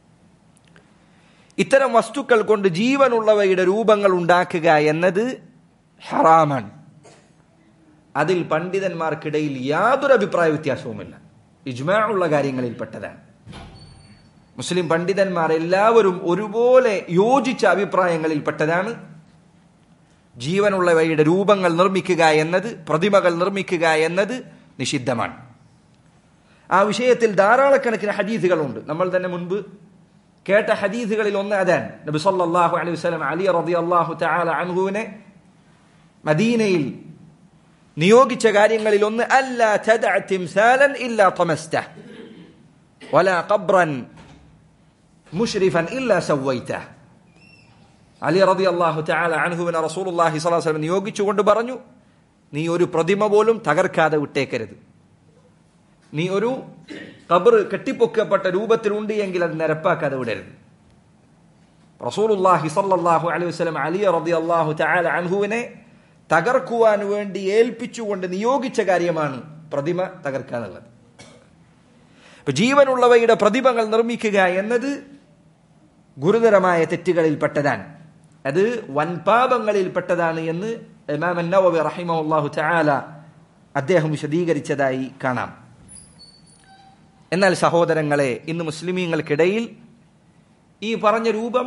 B: ഇത്തരം വസ്തുക്കൾ കൊണ്ട് ജീവനുള്ളവയുടെ രൂപങ്ങൾ ഉണ്ടാക്കുക എന്നത് ഹറാമാണ് അതിൽ പണ്ഡിതന്മാർക്കിടയിൽ യാതൊരു അഭിപ്രായ വ്യത്യാസവുമില്ല ഇജ്മാ ഉള്ള കാര്യങ്ങളിൽപ്പെട്ടതാണ് മുസ്ലിം പണ്ഡിതന്മാർ എല്ലാവരും ഒരുപോലെ യോജിച്ച അഭിപ്രായങ്ങളിൽപ്പെട്ടതാണ് ജീവനുള്ളവയുടെ രൂപങ്ങൾ നിർമ്മിക്കുക എന്നത് പ്രതിമകൾ നിർമ്മിക്കുക എന്നത് നിഷിദ്ധമാണ് ആ വിഷയത്തിൽ ധാരാളക്കണക്കിന് ഹദീസുകളുണ്ട് നമ്മൾ തന്നെ മുൻപ് കേട്ട ഹദീസുകളിൽ ഒന്ന് അതാണ് നബി സല്ലല്ലാഹു അലൈഹി വസല്ലം അലി റളിയല്ലാഹു തആല അൻഹുവിനെ മദീനയിൽ നിയോഗിച്ച കാര്യങ്ങളിൽ ഒന്ന് അല്ല തദഅ തിംസാലൻ ഇല്ലാ തമസ്ത വലാ ഖബ്റൻ മുഷ്രിഫൻ ഇല്ലാ സവൈത അലി റളിയല്ലാഹു തആല അൻഹുവിനെ റസൂലുള്ളാഹി സ്വല്ലല്ലാഹു അലൈഹി വസല്ലം നിയോഗിച്ചുകൊണ്ട് പറഞ്ഞു നീ ഒരു പ്രതിമ പോലും തകർക്കാതെ വിട്ടേക്കരുത് നീ ഒരു കബർ കെട്ടിപ്പൊക്കപ്പെട്ട രൂപത്തിലുണ്ട് എങ്കിൽ അത് നിരപ്പാക്കാതെ വിടരുത് റസൂലുള്ളാഹി സ്വല്ലല്ലാഹു അലൈഹി വസല്ലം അലി റളിയല്ലാഹു തആല അൻഹുവിനെ തകർക്കുവാൻ വേണ്ടി ഏൽപ്പിച്ചുകൊണ്ട് നിയോഗിച്ച കാര്യമാണ് പ്രതിമ തകർക്കുക എന്നുള്ളത് ഇപ്പൊ ജീവനുള്ളവയുടെ പ്രതിമകൾ നിർമ്മിക്കുക എന്നത് ഗുരുതരമായ തെറ്റുകളിൽപ്പെട്ടതാണ് അത് വൻപാപങ്ങളിൽപ്പെട്ടതാണ് എന്ന് ഇമാം നവവി റഹിമഹുല്ലാഹു തആല അദ്ദേഹം വിശദീകരിച്ചതായി കാണാം എന്നാൽ സഹോദരങ്ങളെ ഇന്ന് മുസ്ലിമീങ്ങൾക്കിടയിൽ ഈ പറഞ്ഞ രൂപം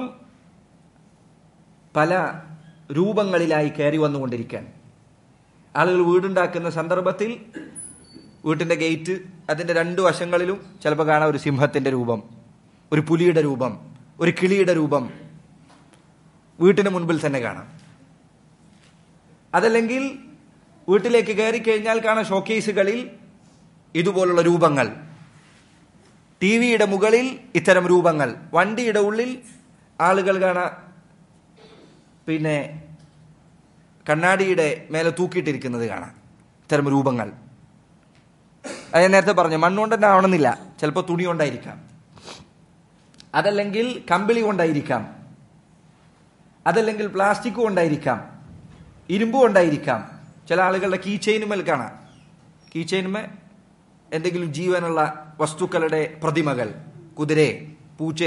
B: പല രൂപങ്ങളിലായി കയറി വന്നുകൊണ്ടിരിക്കുകയാണ് ആളുകൾ വീടുണ്ടാക്കുന്ന സന്ദർഭത്തിൽ വീട്ടിന്റെ ഗേറ്റ് അതിന്റെ രണ്ടു വശങ്ങളിലും ചിലപ്പോൾ കാണാം ഒരു സിംഹത്തിന്റെ രൂപം ഒരു പുലിയുടെ രൂപം ഒരു കിളിയുടെ രൂപം വീട്ടിന് മുൻപിൽ തന്നെ കാണാം അതല്ലെങ്കിൽ വീട്ടിലേക്ക് കയറി കഴിഞ്ഞാൽ കാണാം ഷോക്കേസുകളിൽ ഇതുപോലുള്ള രൂപങ്ങൾ ടി വിയുടെ മുകളിൽ ഇത്തരം രൂപങ്ങൾ വണ്ടിയുടെ ഉള്ളിൽ ആളുകൾ കാണാം പിന്നെ കണ്ണാടിയുടെ മേലെ തൂക്കിയിട്ടിരിക്കുന്നത് കാണാം ഇത്തരം രൂപങ്ങൾ അത് ഞാൻ നേരത്തെ പറഞ്ഞു മണ്ണുകൊണ്ട് തന്നെ ആവണമെന്നില്ല ചിലപ്പോൾ തുണി കൊണ്ടായിരിക്കാം അതല്ലെങ്കിൽ കമ്പിളി കൊണ്ടായിരിക്കാം അതല്ലെങ്കിൽ പ്ലാസ്റ്റിക് കൊണ്ടായിരിക്കാം ഇരുമ്പ് കൊണ്ടായിരിക്കാം ചില ആളുകളുടെ കീ ചെയിനുമേൽ കാണാം കീ ചെയിനുമേ എന്തെങ്കിലും ജീവനുള്ള വസ്തുക്കളുടെ പ്രതിമകൾ കുതിരെ പൂച്ചെ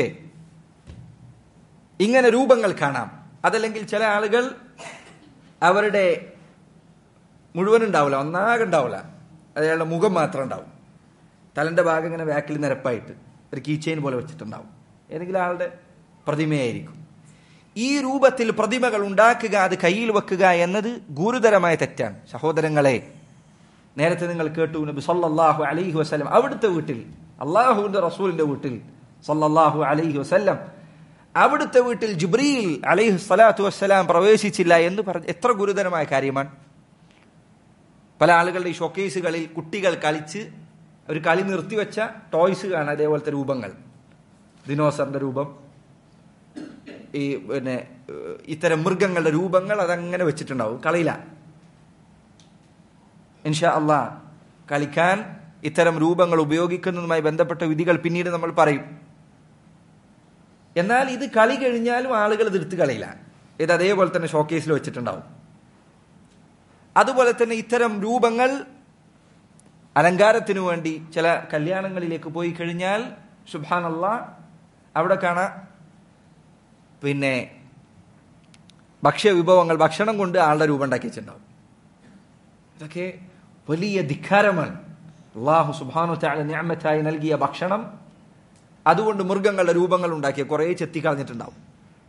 B: ഇങ്ങനെ രൂപങ്ങൾ കാണാം അതല്ലെങ്കിൽ ചില ആളുകൾ അവരുടെ മുഴുവൻ ഉണ്ടാവില്ല ഒന്നാകെ ഉണ്ടാവില്ല അയാളുടെ മുഖം മാത്രം ഉണ്ടാവും തലന്റെ ഭാഗം ഇങ്ങനെ ബാക്കിൽ നിരപ്പായിട്ട് ഒരു കീ ചെയിൻ പോലെ വെച്ചിട്ടുണ്ടാവും ഏതെങ്കിലും ആളുടെ പ്രതിമയായിരിക്കും ഈ രൂപത്തിൽ പ്രതിമകൾ ഉണ്ടാക്കുക അത് കയ്യിൽ വെക്കുക എന്നത് ഗുരുതരമായ തെറ്റാണ് സഹോദരങ്ങളെ നേരത്തെ നിങ്ങൾ കേട്ടു നബി സല്ലല്ലാഹു അലൈഹി വസല്ലം അവിടുത്തെ വീട്ടിൽ അള്ളാഹുവിന്റെ റസൂലിന്റെ വീട്ടിൽ സല്ലല്ലാഹു അലൈഹി വസല്ലം അവിടുത്തെ വീട്ടിൽ ജിബ്രീൽ അലൈഹി സ്വലാത്തു വസ്സലാം പ്രവേശിച്ചില്ല എന്ന് പറഞ്ഞ എത്ര ഗുരുതരമായ കാര്യമാണ് പല ആളുകളുടെ ഈ ഷോക്കേസുകളിൽ കുട്ടികൾ കളിച്ച് ഒരു കളി നിർത്തിവെച്ച ടോയ്സ് കാണാം അതേപോലത്തെ രൂപങ്ങൾ ദിനോസറിന്റെ രൂപം ഈ പിന്നെ ഏഹ്, ഇത്തരം മൃഗങ്ങളുടെ രൂപങ്ങൾ അതങ്ങനെ വെച്ചിട്ടുണ്ടാവും കളിയില്ല ഇൻഷാ അള്ളാ കളിക്കാൻ ഇത്തരം രൂപങ്ങൾ ഉപയോഗിക്കുന്നതുമായി ബന്ധപ്പെട്ട വിധികൾ പിന്നീട് നമ്മൾ പറയും എന്നാൽ ഇത് കളി കഴിഞ്ഞാലും ആളുകൾ ഇത് എടുത്ത് കളിയില്ല ഇത് അതേപോലെ തന്നെ ഷോക്കേസിൽ വെച്ചിട്ടുണ്ടാവും അതുപോലെ തന്നെ ഇത്തരം രൂപങ്ങൾ അലങ്കാരത്തിനു വേണ്ടി ചില കല്യാണങ്ങളിലേക്ക് പോയി കഴിഞ്ഞാൽ സുബാനല്ല അവിടെ കാണാം പിന്നെ ഭക്ഷ്യ വിഭവങ്ങൾ ഭക്ഷണം കൊണ്ട് ആളുടെ രൂപം ഉണ്ടാക്കി വെച്ചിട്ടുണ്ടാവും ഇതൊക്കെ വലിയ ധിക്കാരമാണ് അള്ളാഹു സുബാനു താല ഞാമത്തായി നൽകിയ ഭക്ഷണം അതുകൊണ്ട് മൃഗങ്ങളുടെ രൂപങ്ങൾ ഉണ്ടാക്കിയ കുറേ ചെത്തി കളഞ്ഞിട്ടുണ്ടാവും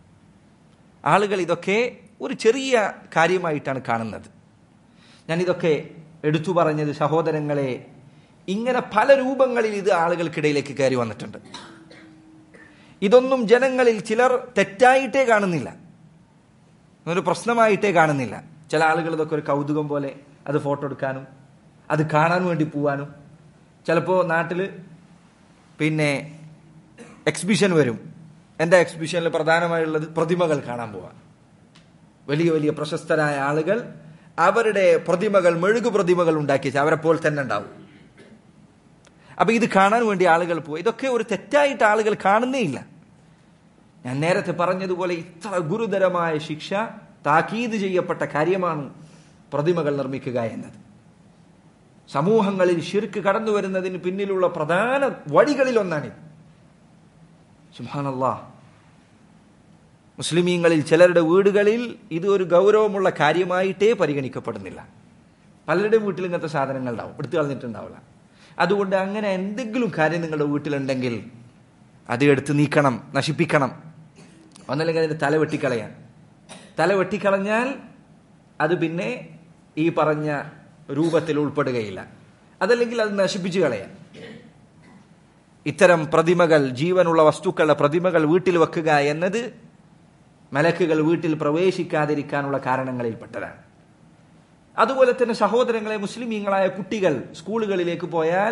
B: ആളുകൾ ഇതൊക്കെ ഒരു ചെറിയ കാര്യമായിട്ടാണ് കാണുന്നത് ഞാൻ ഇതൊക്കെ എടുത്തു പറഞ്ഞത് സഹോദരങ്ങളെ ഇങ്ങനെ പല രൂപങ്ങളിൽ ഇത് ആളുകൾക്കിടയിലേക്ക് കയറി വന്നിട്ടുണ്ട് ഇതൊന്നും ജനങ്ങളിൽ ചിലർ തെറ്റായിട്ടേ കാണുന്നില്ല ഒരു പ്രശ്നമായിട്ടേ കാണുന്നില്ല ചില ആളുകൾ ഇതൊക്കെ ഒരു കൗതുകം പോലെ അത് ഫോട്ടോ എടുക്കാനും അത് കാണാൻ വേണ്ടി പോവാനും ചിലപ്പോൾ നാട്ടിൽ പിന്നെ എക്സിബിഷൻ വരും എന്താ എക്സിബിഷനിൽ പ്രധാനമായുള്ളത് പ്രതിമകൾ കാണാൻ പോവാൻ വലിയ വലിയ പ്രശസ്തരായ ആളുകൾ അവരുടെ പ്രതിമകൾ മെഴുകു പ്രതിമകൾ ഉണ്ടാക്കി വെച്ച് അവരെ പോലെ തന്നെ ഉണ്ടാവും അപ്പൊ ഇത് കാണാൻ വേണ്ടി ആളുകൾ പോയി ഇതൊക്കെ ഒരു തെറ്റായിട്ട് ആളുകൾ കാണുന്നേ ഇല്ല ഞാൻ നേരത്തെ പറഞ്ഞതുപോലെ ഇത്ര ഗുരുതരമായ ശിക്ഷ താക്കീത് ചെയ്യപ്പെട്ട കാര്യമാണ് പ്രതിമകൾ നിർമ്മിക്കുക എന്നത് സമൂഹങ്ങളിൽ ഷിർക്ക് കടന്നു വരുന്നതിന് പിന്നിലുള്ള പ്രധാന വഴികളിൽ ഒന്നാണിത് സുഹാനല്ലാ മുസ്ലിമീങ്ങളിൽ ചിലരുടെ വീടുകളിൽ ഇത് ഒരു ഗൗരവമുള്ള കാര്യമായിട്ടേ പരിഗണിക്കപ്പെടുന്നില്ല പലരുടെയും വീട്ടിൽ ഇങ്ങനത്തെ സാധനങ്ങൾ ഉണ്ടാവും എടുത്തു കളഞ്ഞിട്ടുണ്ടാവില്ല അതുകൊണ്ട് അങ്ങനെ എന്തെങ്കിലും കാര്യം നിങ്ങളുടെ വീട്ടിലുണ്ടെങ്കിൽ അത് എടുത്ത് നീക്കണം നശിപ്പിക്കണം ഒന്നല്ലെങ്കിൽ അതിന്റെ തല വെട്ടിക്കളയാൻ തല വെട്ടിക്കളഞ്ഞാൽ അത് പിന്നെ ഈ പറഞ്ഞ രൂപത്തിൽ ഉൾപ്പെടുകയില്ല അതല്ലെങ്കിൽ അത് നശിപ്പിച്ചു കളയാൻ ഇത്തരം പ്രതിമകൾ ജീവനുള്ള വസ്തുക്കളുടെ പ്രതിമകൾ വീട്ടിൽ വെക്കുക എന്നത് മലക്കുകൾ വീട്ടിൽ പ്രവേശിക്കാതിരിക്കാനുള്ള കാരണങ്ങളിൽപ്പെട്ടതാണ് അതുപോലെ തന്നെ സഹോദരങ്ങളെ മുസ്ലിമീങ്ങളായ കുട്ടികൾ സ്കൂളുകളിലേക്ക് പോയാൽ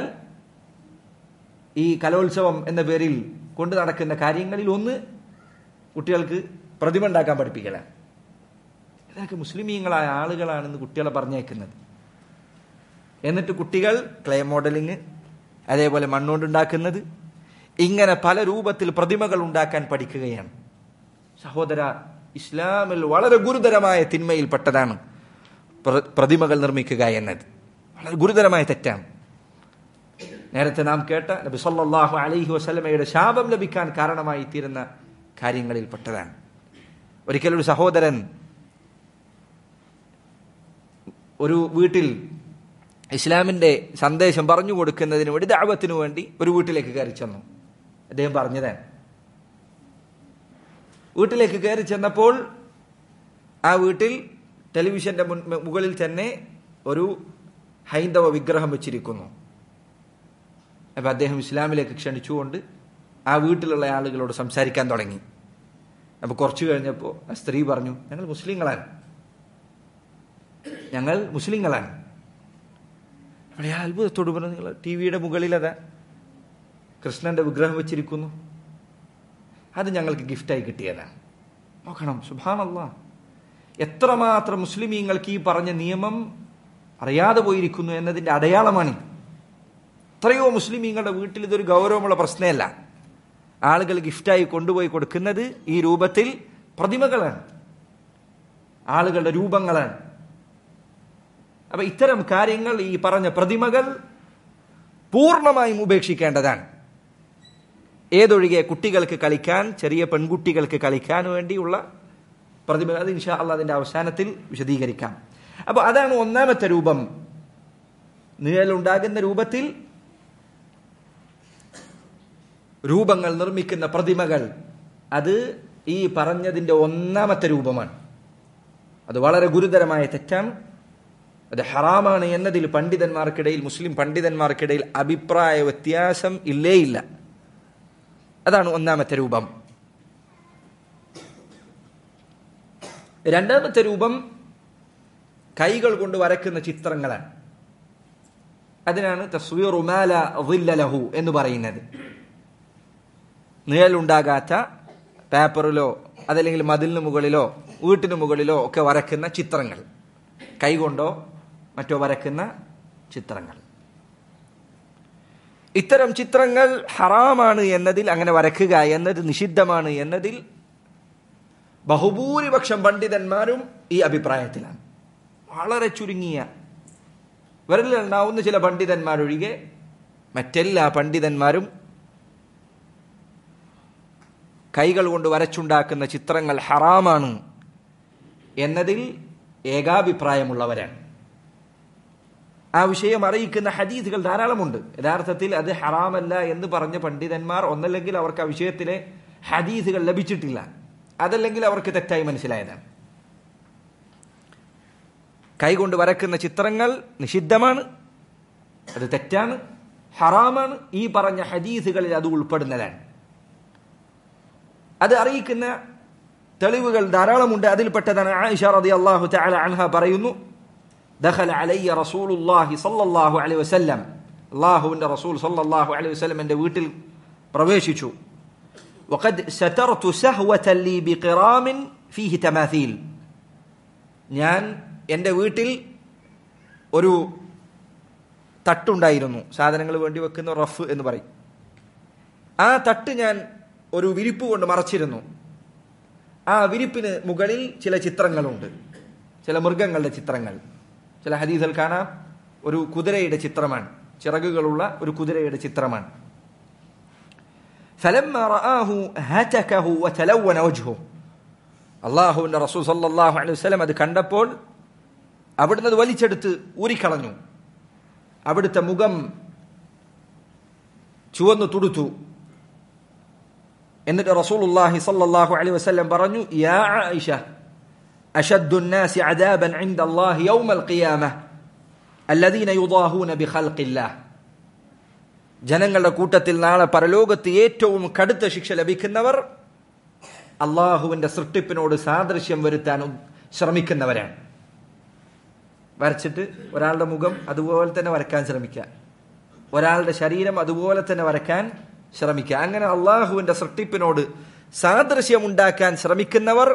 B: ഈ കലോത്സവം എന്ന പേരിൽ കൊണ്ടു നടക്കുന്ന കാര്യങ്ങളിൽ ഒന്ന് കുട്ടികൾക്ക് പ്രതിമ ഉണ്ടാക്കാൻ പഠിപ്പിക്കലാണ് ഇതൊക്കെ മുസ്ലിമീങ്ങളായ ആളുകളാണെന്ന് കുട്ടികളെ പറഞ്ഞേക്കുന്നത് എന്നിട്ട് കുട്ടികൾ ക്ലേ മോഡലിംഗ് അതേപോലെ മണ്ണുകൊണ്ടുണ്ടാക്കുന്നത് ഇങ്ങനെ പല രൂപത്തിൽ പ്രതിമകൾ ഉണ്ടാക്കാൻ പഠിക്കുകയാണ് സഹോദര ഇസ്ലാമിൽ വളരെ ഗുരുതരമായ തിന്മയിൽപ്പെട്ടതാണ് പ്ര- പ്രതിമകൾ നിർമ്മിക്കുക എന്നത് വളരെ ഗുരുതരമായ തെറ്റാണ് നേരത്തെ നാം കേട്ട നബി സല്ലല്ലാഹു അലൈഹി വസല്ലമയുടെ ശാപം ലഭിക്കാൻ കാരണമായി തീരുന്ന കാര്യങ്ങളിൽപ്പെട്ടതാണ് ഒരിക്കലൊരു സഹോദരൻ ഒരു വീട്ടിൽ ഇസ്ലാമിന്റെ സന്ദേശം പറഞ്ഞു കൊടുക്കുന്നതിന് വേണ്ടി ദാവത്തിനു വേണ്ടി ഒരു വീട്ടിലേക്ക് കയറി ചെന്നു അദ്ദേഹം പറഞ്ഞതാണ് വീട്ടിലേക്ക് കയറി ചെന്നപ്പോൾ ആ വീട്ടിൽ ടെലിവിഷന്റെ മുൻ മുകളിൽ തന്നെ ഒരു ഹൈന്ദവ വിഗ്രഹം വെച്ചിരിക്കുന്നു അപ്പൊ അദ്ദേഹം ഇസ്ലാമിലേക്ക് ക്ഷണിച്ചുകൊണ്ട് ആ വീട്ടിലുള്ള ആളുകളോട് സംസാരിക്കാൻ തുടങ്ങി അപ്പൊ കുറച്ചു കഴിഞ്ഞപ്പോൾ ആ സ്ത്രീ പറഞ്ഞു ഞങ്ങൾ മുസ്ലിങ്ങളാണ് ഞങ്ങൾ മുസ്ലിങ്ങളാണ് അവിടെ ആ അത്ഭുതത്തോട് പറഞ്ഞു നിങ്ങൾ ടി വിയുടെ മുകളിൽ അതാ കൃഷ്ണന്റെ വിഗ്രഹം വെച്ചിരിക്കുന്നു അത് ഞങ്ങൾക്ക് ഗിഫ്റ്റായി കിട്ടിയതാണ് നോക്കണം സുഭാനല്ല എത്രമാത്രം മുസ്ലിമീങ്ങൾക്ക് ഈ പറഞ്ഞ നിയമം അറിയാതെ പോയിരിക്കുന്നു എന്നതിന്റെ അടയാളമാണിത് എത്രയോ മുസ്ലിമീങ്ങളുടെ വീട്ടിൽ ഇതൊരു ഗൗരവമുള്ള പ്രശ്നമല്ല ആളുകൾ ഗിഫ്റ്റായി കൊണ്ടുപോയി കൊടുക്കുന്നത് ഈ രൂപത്തിൽ പ്രതിമകളാണ് ആളുകളുടെ രൂപങ്ങളാണ് അപ്പൊ ഇത്തരം കാര്യങ്ങൾ ഈ പറഞ്ഞ പ്രതിമകൾ പൂർണ്ണമായും ഉപേക്ഷിക്കേണ്ടതാണ് ഏതൊഴികെ കുട്ടികൾക്ക് കളിക്കാൻ ചെറിയ പെൺകുട്ടികൾക്ക് കളിക്കാൻ വേണ്ടിയുള്ള പ്രതിമ അത് ഇൻഷാ അള്ളാഹ് അതിന്റെ അവസാനത്തിൽ വിശദീകരിക്കാം അപ്പൊ അതാണ് ഒന്നാമത്തെ രൂപം നിഴലുണ്ടാകുന്ന രൂപത്തിൽ രൂപങ്ങൾ നിർമ്മിക്കുന്ന പ്രതിമകൾ അത് ഈ പറഞ്ഞതിന്റെ ഒന്നാമത്തെ രൂപമാണ് അത് വളരെ ഗുരുതരമായ തെറ്റാണ് അത് ഹറാമാണ് എന്നതിൽ പണ്ഡിതന്മാർക്കിടയിൽ മുസ്ലിം പണ്ഡിതന്മാർക്കിടയിൽ അഭിപ്രായ വ്യത്യാസം ഇല്ലേ ഇല്ല അതാണ് ഒന്നാമത്തെ രൂപം രണ്ടാമത്തെ രൂപം കൈകൾ കൊണ്ട് വരക്കുന്ന ചിത്രങ്ങളാണ് അതിനാണ് തസ്വീറുമാല ലഹു എന്ന് പറയുന്നത് നിഴലുണ്ടാകാത്ത പേപ്പറിലോ അതല്ലെങ്കിൽ മതിലിന് മുകളിലോ വീട്ടിന് മുകളിലോ ഒക്കെ വരക്കുന്ന ചിത്രങ്ങൾ കൈകൊണ്ടോ മറ്റോ വരക്കുന്ന ചിത്രങ്ങൾ ഇത്തരം ചിത്രങ്ങൾ ഹറാമാണ് എന്നതിൽ അങ്ങനെ വരക്കുക എന്നത് നിഷിദ്ധമാണ് എന്നതിൽ ബഹുഭൂരിപക്ഷം പണ്ഡിതന്മാരും ഈ അഭിപ്രായത്തിലാണ് വളരെ ചുരുങ്ങിയ വിരലിലുണ്ടാവുന്ന ചില പണ്ഡിതന്മാരൊഴികെ മറ്റെല്ലാ പണ്ഡിതന്മാരും കൈകൾ കൊണ്ട് വരച്ചുണ്ടാക്കുന്ന ചിത്രങ്ങൾ ഹറാമാണ് എന്നതിൽ ഏകാഭിപ്രായമുള്ളവരാണ് ആ വിഷയം അറിയിക്കുന്ന ഹദീസുകൾ ധാരാളമുണ്ട് യഥാർത്ഥത്തിൽ അത് ഹറാമല്ല എന്ന് പറഞ്ഞ പണ്ഡിതന്മാർ ഒന്നല്ലെങ്കിൽ അവർക്ക് ആ വിഷയത്തിലെ ഹദീസുകൾ ലഭിച്ചിട്ടില്ല അതല്ലെങ്കിൽ അവർക്ക് തെറ്റായി മനസ്സിലായതാണ് കൈകൊണ്ട് വരക്കുന്ന ചിത്രങ്ങൾ നിഷിദ്ധമാണ് അത് തെറ്റാണ് ഹറാമാണ് ഈ പറഞ്ഞ ഹദീസുകളിൽ അത് ഉൾപ്പെടുന്നതാണ് അത് അറിയിക്കുന്ന തെളിവുകൾ ധാരാളമുണ്ട് അതിൽപ്പെട്ടതാണ് ആയിഷ റളിയല്ലാഹു തആല അൻഹ പറയുന്നു ദഖല അലയ്യ റസൂലുള്ളാഹി സ്വല്ലല്ലാഹു അലൈഹി വസല്ലം അല്ലാഹുവിന്റെ റസൂൽ സ്വല്ലല്ലാഹു അലൈഹി വസല്ലം എൻ്റെ വീട്ടിൽ പ്രവേശിച്ചു وقد سترت سهوة لي بقرام فيه تماثيل ഞാൻ എൻ്റെ വീട്ടിൽ ഒരു തട്ടുണ്ടായിരുന്നു സാധനങ്ങൾ വേണ്ടി വെക്കുന്ന റഫ് എന്ന് പറയും ആ തട്ട് ഞാൻ ഒരു വിരിപ്പ് കൊണ്ട് മറച്ചിരുന്നു ആ വിരിപ്പിന് മുകളിൽ ചില ചിത്രങ്ങളുണ്ട് ചില മൃഗങ്ങളുടെ ചിത്രങ്ങൾ ചില ഹദീസിൽ കാണാം ഒരു കുതിരയുടെ ചിത്രമാണ് ചിറകുകളുള്ള ഒരു കുതിരയുടെ ചിത്രമാണ് فلما رآه هتكه وتلون وجهه അള്ളാഹുവിന്റെ റസൂൽ സല്ലല്ലാഹു അലൈഹി വസല്ലം അത് കണ്ടപ്പോൾ അവിടുന്ന് അത് വലിച്ചെടുത്ത് ഊരിക്കളഞ്ഞു അവിടുത്തെ മുഖം ചുവന്നു തുടുത്തു എന്നിട്ട് റസൂലുള്ളാഹി സല്ലല്ലാഹു അലൈഹി വസല്ലം പറഞ്ഞു യാ ആയിഷ അഷദ്ദു الناس عذابا عند الله يوم القيامة الذين يضاهون بخلق الله ജനങ്ങളുടെ കൂട്ടത്തിൽ നാളെ പരലോകത്ത് ഏറ്റവും കടുത്ത ശിക്ഷ ലഭിക്കുന്നവർ അള്ളാഹുവിന്റെ സൃഷ്ടിപ്പിനോട് സാദൃശ്യം വരുത്താൻ ശ്രമിക്കുന്നവരാണ് വരച്ചിട്ട് ഒരാളുടെ മുഖം അതുപോലെ തന്നെ വരക്കാൻ ശ്രമിക്കുക ഒരാളുടെ ശരീരം അതുപോലെ തന്നെ വരക്കാൻ ശ്രമിക്കുക അങ്ങനെ അള്ളാഹുവിന്റെ സൃഷ്ടിപ്പിനോട് സാദൃശ്യം ഉണ്ടാക്കാൻ ശ്രമിക്കുന്നവർ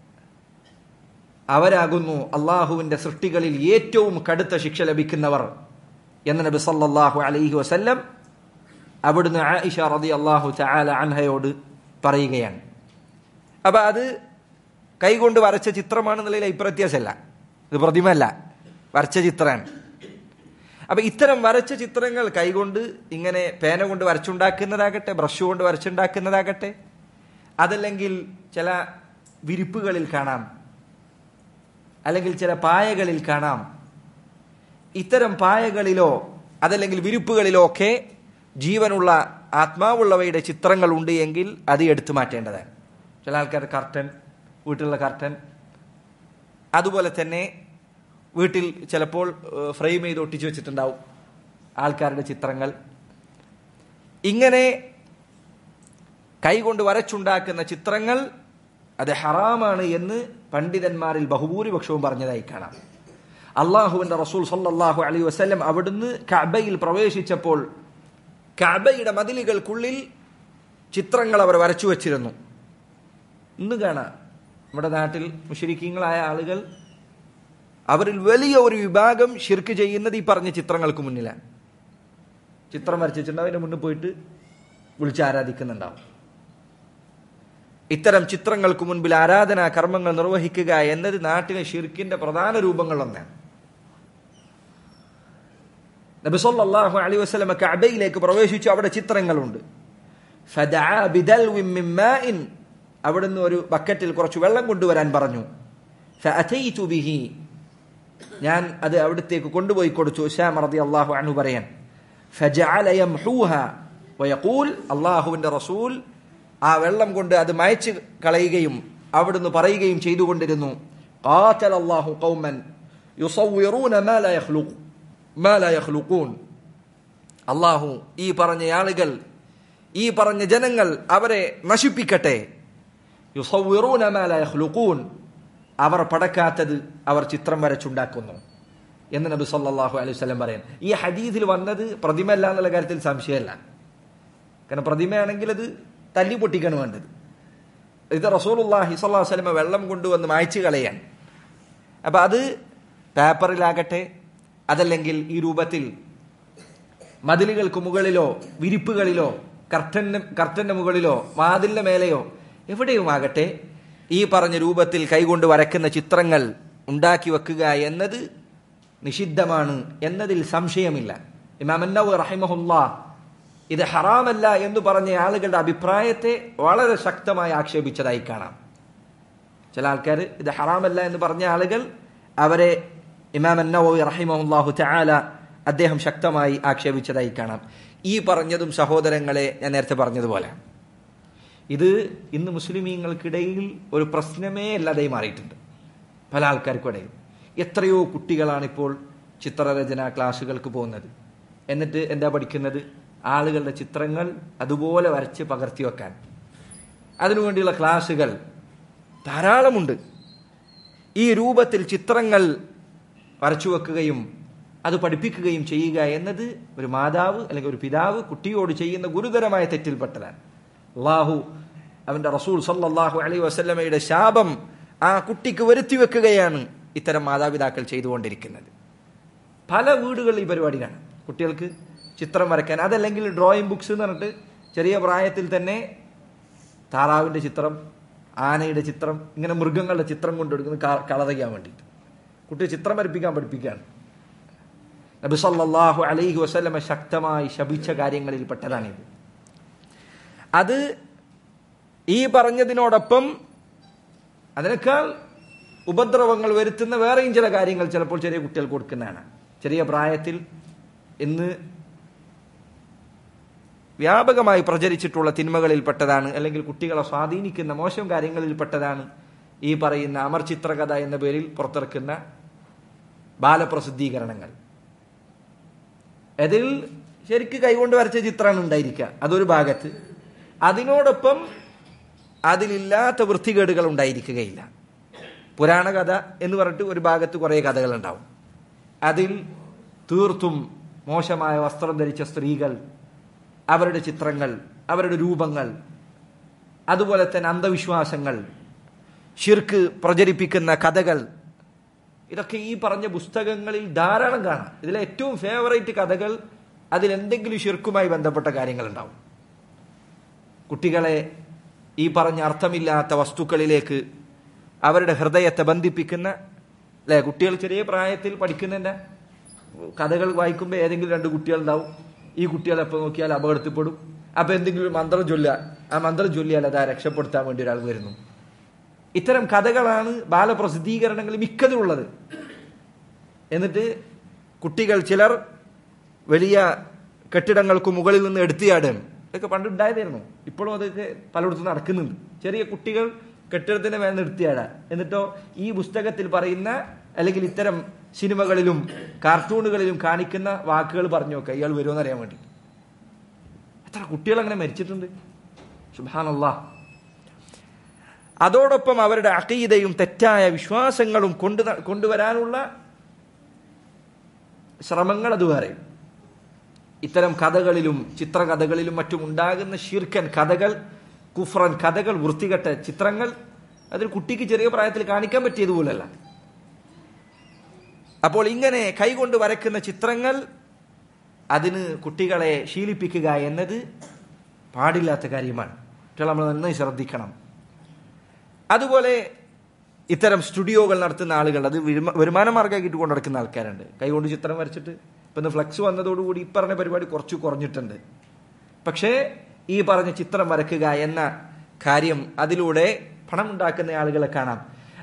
B: അവരാകുന്നു അള്ളാഹുവിന്റെ സൃഷ്ടികളിൽ ഏറ്റവും കടുത്ത ശിക്ഷ ലഭിക്കുന്നവർ എന്ന് നബി സല്ലല്ലാഹു അലൈഹി വസല്ലം അവിടുന്ന് ആയിഷ റതി അള്ളാഹു ചാല അൻഹയോട് പറയുകയാണ് അപ്പൊ അത് കൈകൊണ്ട് വരച്ച ചിത്രമാണെന്നുള്ളതിൽ അഭിപ്രത്യാസമല്ല ഇത് പ്രതിമല്ല വരച്ച ചിത്രമാണ് അപ്പൊ ഇത്തരം വരച്ച ചിത്രങ്ങൾ കൈകൊണ്ട് ഇങ്ങനെ പേന കൊണ്ട് വരച്ചുണ്ടാക്കുന്നതാകട്ടെ ബ്രഷ് കൊണ്ട് വരച്ചുണ്ടാക്കുന്നതാകട്ടെ അതല്ലെങ്കിൽ ചില വിരിപ്പുകളിൽ കാണാം അല്ലെങ്കിൽ ചില പായകളിൽ കാണാം ഇത്തരം പായകളിലോ അതല്ലെങ്കിൽ വിരിപ്പുകളിലോ ഒക്കെ ജീവനുള്ള ആത്മാവുള്ളവയുടെ ചിത്രങ്ങൾ ഉണ്ട് എങ്കിൽ അത് എടുത്തു മാറ്റേണ്ടതാണ് ചില ആൾക്കാർ കർട്ടൻ വീട്ടിലുള്ള കർട്ടൻ അതുപോലെ തന്നെ വീട്ടിൽ ചിലപ്പോൾ ഫ്രെയിം ചെയ്ത് ഒട്ടിച്ചു വെച്ചിട്ടുണ്ടാവും ആൾക്കാരുടെ ചിത്രങ്ങൾ ഇങ്ങനെ കൈകൊണ്ട് വരച്ചുണ്ടാക്കുന്ന ചിത്രങ്ങൾ അത് ഹറാമാണ് എന്ന് പണ്ഡിതന്മാരിൽ ബഹുഭൂരിപക്ഷവും പറഞ്ഞതായി കാണാം അള്ളാഹുവിന്റെ റസൂൽ സല്ലാഹു അലൈ വസ്ലം അവിടുന്ന് കബയിൽ പ്രവേശിച്ചപ്പോൾ കബയുടെ മതിലുകൾക്കുള്ളിൽ ചിത്രങ്ങൾ അവർ വരച്ചു വച്ചിരുന്നു ഇന്ന് കാണാം നമ്മുടെ നാട്ടിൽ മുഷരിക്കീങ്ങളായ ആളുകൾ അവരിൽ വലിയ ഒരു വിഭാഗം ഷിർക്ക് ചെയ്യുന്നത് ഈ പറഞ്ഞ ചിത്രങ്ങൾക്ക് മുന്നിലാണ് ചിത്രം വരച്ചിട്ടുണ്ടാവും അതിന്റെ മുന്നിൽ പോയിട്ട് വിളിച്ച് ആരാധിക്കുന്നുണ്ടാവും ഇത്തരം ചിത്രങ്ങൾക്ക് മുൻപിൽ ആരാധനാ കർമ്മങ്ങൾ നിർവഹിക്കുക എന്നത് നാട്ടിലെ ഷിർക്കിന്റെ പ്രധാന രൂപങ്ങളൊന്നാണ് നബി സല്ലല്ലാഹു അലൈഹി വസല്ലം കഅബയിലേക്ക് പ്രവേശിച്ചു അവിടെ ചിത്രങ്ങളുണ്ട് ഫദഅ ബിദൽവിൻ മിൻ മാഇൻ അവിടുന്ന് ഒരു ബക്കറ്റിൽ കുറച്ച് വെള്ളം കൊണ്ടുവരാൻ പറഞ്ഞു ഫഅതൈതു ബിഹി ഞാൻ അത് അവിടത്തേക്ക് കൊണ്ടുപോയി കൊടുത്തു ഉസാമ റതി അള്ളാഹു അനു പറയാൻ ഫജഅല യംഹൂഹ വയഖൂൽ അള്ളാഹുവിന്റെ റസൂൽ ആ വെള്ളം കൊണ്ട് അത് മയച്ച് കളയുകയും അവിടുന്ന് പറയുകയും ചെയ്തുകൊണ്ടിരുന്നു قاتل الله قوما يصورون ما لا يخلق ما لا يخلقون അള്ളാഹു ഈ പറഞ്ഞ ആളുകൾ ഈ പറഞ്ഞ ജനങ്ങൾ അവരെ നശിപ്പിക്കട്ടെ യുസവ്വിറൂന മാ ലാ യഖ്ലുഖൂൻ അവർ പടക്കാത്തത് അവർ ചിത്രം വരച്ചുണ്ടാക്കുന്നു എന്ന് നബി സല്ലല്ലാഹു അലൈഹി വസല്ലം പറയാൻ ഈ ഹദീസിൽ വന്നത് പ്രതിമ അല്ല എന്നുള്ള കാര്യത്തിൽ സംശയമല്ല കാരണം പ്രതിമയാണെങ്കിൽ അത് തല്ലി പൊട്ടിക്കാണ് വേണ്ടത് ഇത് റസൂലുള്ളാഹി സ്വല്ലല്ലാഹു അലൈഹി വസല്ലം വെള്ളം കൊണ്ടുവന്ന് മായ്ച്ചു കളയാൻ അപ്പൊ അത് പേപ്പറിലാകട്ടെ അതല്ലെങ്കിൽ ഈ രൂപത്തിൽ മതിലുകൾക്ക് മുകളിലോ വിരിപ്പുകളിലോ കർട്ടന് കർട്ടന്റെ മുകളിലോ വാതിലിന്റെ മേലെയോ എവിടെയുമാകട്ടെ ഈ പറഞ്ഞ രൂപത്തിൽ കൈകൊണ്ട് വരക്കുന്ന ചിത്രങ്ങൾ ഉണ്ടാക്കി വെക്കുക എന്നത് നിഷിദ്ധമാണ് എന്നതിൽ സംശയമില്ല ഇമാമന്നവ് റഹിമഹുല്ലാ ഇത് ഹറാമല്ല എന്ന് പറഞ്ഞ ആളുകളുടെ അഭിപ്രായത്തെ വളരെ ശക്തമായി ആക്ഷേപിച്ചതായി കാണാം ചില ആൾക്കാർ ഇത് ഹറാമല്ല എന്ന് പറഞ്ഞ ആളുകൾ അവരെ ഇമാം അന്നവി റഹിമഹുല്ലാഹു ചാല അദ്ദേഹം ശക്തമായി ആക്ഷേപിച്ചതായി കാണാം ഈ പറഞ്ഞതും സഹോദരങ്ങളെ ഞാൻ നേരത്തെ പറഞ്ഞതുപോലെ ഇത് ഇന്ന് മുസ്ലിമീങ്ങൾക്കിടയിൽ ഒരു പ്രശ്നമേ അല്ലാതെ മാറിയിട്ടുണ്ട് പല ആൾക്കാർക്കും ഇടയിൽ എത്രയോ കുട്ടികളാണ് ഇപ്പോൾ ചിത്രരചന ക്ലാസ്സുകൾക്ക് പോകുന്നത് എന്നിട്ട് എന്താ പഠിക്കുന്നത് ആളുകളുടെ ചിത്രങ്ങൾ അതുപോലെ വരച്ച് പകർത്തി വെക്കാൻ അതിനുവേണ്ടിയുള്ള ക്ലാസ്സുകൾ ധാരാളമുണ്ട് ഈ രൂപത്തിൽ ചിത്രങ്ങൾ വരച്ചു വെക്കുകയും അത് പഠിപ്പിക്കുകയും ചെയ്യുക എന്നത് ഒരു മാതാവ് അല്ലെങ്കിൽ ഒരു പിതാവ് കുട്ടിയോട് ചെയ്യുന്ന ഗുരുതരമായ തെറ്റിൽപ്പെട്ടതാണ് അള്ളാഹു അവന്റെ റസൂൽ സല്ലാഹു അലൈ വസല്ലമയുടെ ശാപം ആ കുട്ടിക്ക് വരുത്തി വെക്കുകയാണ് ഇത്തരം മാതാപിതാക്കൾ ചെയ്തുകൊണ്ടിരിക്കുന്നത് പല വീടുകളിൽ ഈ പരിപാടിയാണ് കുട്ടികൾക്ക് ചിത്രം വരയ്ക്കാൻ അതല്ലെങ്കിൽ ഡ്രോയിങ് ബുക്സ് എന്ന് പറഞ്ഞിട്ട് ചെറിയ പ്രായത്തിൽ തന്നെ താറാവിന്റെ ചിത്രം ആനയുടെ ചിത്രം ഇങ്ങനെ മൃഗങ്ങളുടെ ചിത്രം കൊണ്ടെടുക്കുന്നത് കളർ ചെയ്യാൻ വേണ്ടിയിട്ട് കുട്ടിയെ ചിത്രം വരപ്പിക്കാൻ പഠിപ്പിക്കുകയാണ് നബി സല്ലല്ലാഹു അലൈഹി വസല്ലമ ശക്തമായി ശപിച്ച കാര്യങ്ങളിൽ പെട്ടതാണിത് അത് ഈ പറഞ്ഞതിനോടൊപ്പം അതിനേക്കാൾ ഉപദ്രവങ്ങൾ വരുത്തുന്ന വേറെയും ചില കാര്യങ്ങൾ ചിലപ്പോൾ ചെറിയ കുട്ടികൾക്ക് കൊടുക്കുന്നതാണ് ചെറിയ പ്രായത്തിൽ ഇന്ന് വ്യാപകമായി പ്രചരിച്ചിട്ടുള്ള തിന്മകളിൽപ്പെട്ടതാണ് അല്ലെങ്കിൽ കുട്ടികളെ സ്വാധീനിക്കുന്ന മോശം കാര്യങ്ങളിൽപ്പെട്ടതാണ് ഈ പറയുന്ന അമർ ചിത്രകഥ എന്ന പേരിൽ പുറത്തിറക്കുന്ന ബാലപ്രസിദ്ധീകരണങ്ങൾ അതിൽ ശരിക്ക് കൈകൊണ്ട് വരച്ച ചിത്രമാണ് ഉണ്ടായിരിക്കുക അതൊരു ഭാഗത്ത് അതിനോടൊപ്പം അതിലില്ലാത്ത വൃത്തികേടുകൾ ഉണ്ടായിരിക്കുകയില്ല പുരാണ കഥ എന്ന് പറഞ്ഞിട്ട് ഒരു ഭാഗത്ത് കുറേ കഥകൾ ഉണ്ടാവും അതിൽ തീർത്തും മോശമായ വസ്ത്രം ധരിച്ച സ്ത്രീകൾ അവരുടെ ചിത്രങ്ങൾ അവരുടെ രൂപങ്ങൾ അതുപോലെ തന്നെ അന്ധവിശ്വാസങ്ങൾ ഷിർക്ക് പ്രചരിപ്പിക്കുന്ന കഥകൾ ഇതൊക്കെ ഈ പറഞ്ഞ പുസ്തകങ്ങളിൽ ധാരാളം കാണാം ഇതിലെ ഏറ്റവും ഫേവറേറ്റ് കഥകൾ അതിൽ എന്തെങ്കിലും ഷിർക്കുമായി ബന്ധപ്പെട്ട കാര്യങ്ങൾ ഉണ്ടാവും കുട്ടികളെ ഈ പറഞ്ഞ അർത്ഥമില്ലാത്ത വസ്തുക്കളിലേക്ക് അവരുടെ ഹൃദയത്തെ ബന്ധിപ്പിക്കുന്ന അല്ലെ കുട്ടികൾ ചെറിയ പ്രായത്തിൽ പഠിക്കുന്നതിന്റെ കഥകൾ വായിക്കുമ്പോൾ ഏതെങ്കിലും രണ്ട് കുട്ടികൾ ഉണ്ടാവും ഈ കുട്ടികൾ എപ്പോൾ നോക്കിയാൽ അപകടത്തിൽപ്പെടും അപ്പൊ എന്തെങ്കിലും ഒരു മന്ത്രം ചൊല്ലുക ആ മന്ത്രം ചൊല്ലിയാൽ അതാ രക്ഷപ്പെടുത്താൻ വേണ്ടി ഒരാൾ വരുന്നു ഇത്തരം കഥകളാണ് ബാലപ്രസിദ്ധീകരണങ്ങൾ മിക്കതുള്ളത് എന്നിട്ട് കുട്ടികൾ ചിലർ വലിയ കെട്ടിടങ്ങൾക്ക് മുകളിൽ നിന്ന് എടുത്തിയാടുകയാണ് ഇതൊക്കെ പണ്ട് ഉണ്ടായതായിരുന്നു ഇപ്പോഴും അതൊക്കെ പലയിടത്തും നടക്കുന്നുണ്ട് ചെറിയ കുട്ടികൾ കെട്ടിടത്തിന്റെ മേൽ നിർത്തിയാടാ എന്നിട്ടോ ഈ പുസ്തകത്തിൽ പറയുന്ന അല്ലെങ്കിൽ ഇത്തരം സിനിമകളിലും കാർട്ടൂണുകളിലും കാണിക്കുന്ന വാക്കുകൾ പറഞ്ഞു നോക്കുക ഇയാൾ വരുമെന്ന് അറിയാൻ വേണ്ടി എത്ര കുട്ടികൾ അങ്ങനെ മരിച്ചിട്ടുണ്ട് സുബാനല്ലാ അതോടൊപ്പം അവരുടെ അക്കീതയും തെറ്റായ വിശ്വാസങ്ങളും കൊണ്ടു കൊണ്ടുവരാനുള്ള ശ്രമങ്ങൾ അത് വേറെ ഇത്തരം കഥകളിലും ചിത്രകഥകളിലും മറ്റും ഉണ്ടാകുന്ന ഷിർക്കൻ കഥകൾ കുഫ്രൻ കഥകൾ വൃത്തികെട്ട ചിത്രങ്ങൾ അതിൽ കുട്ടിക്ക് ചെറിയ പ്രായത്തിൽ കാണിക്കാൻ പറ്റിയതുപോലല്ല അപ്പോൾ ഇങ്ങനെ കൈകൊണ്ട് വരയ്ക്കുന്ന ചിത്രങ്ങൾ അതിന് കുട്ടികളെ ശീലിപ്പിക്കുക എന്നത് പാടില്ലാത്ത കാര്യമാണ് കുട്ടികൾ നമ്മൾ നന്നായി ശ്രദ്ധിക്കണം അതുപോലെ ഇത്തരം സ്റ്റുഡിയോകൾ നടത്തുന്ന ആളുകൾ അത് വരുമാന മാർഗ്ഗമാക്കിയിട്ട് കൊണ്ട് നടക്കുന്ന ആൾക്കാരുണ്ട് കൈകൊണ്ട് ചിത്രം വരച്ചിട്ട് ഇപ്പൊ ഇന്ന് ഫ്ലക്സ് വന്നതോടുകൂടി ഈ പറഞ്ഞ പരിപാടി കുറച്ച് കുറഞ്ഞിട്ടുണ്ട് പക്ഷേ ഈ പറഞ്ഞ ചിത്രം വരയ്ക്കുക എന്ന കാര്യം അതിലൂടെ പണം ഉണ്ടാക്കുന്ന ആളുകളെ കാണാം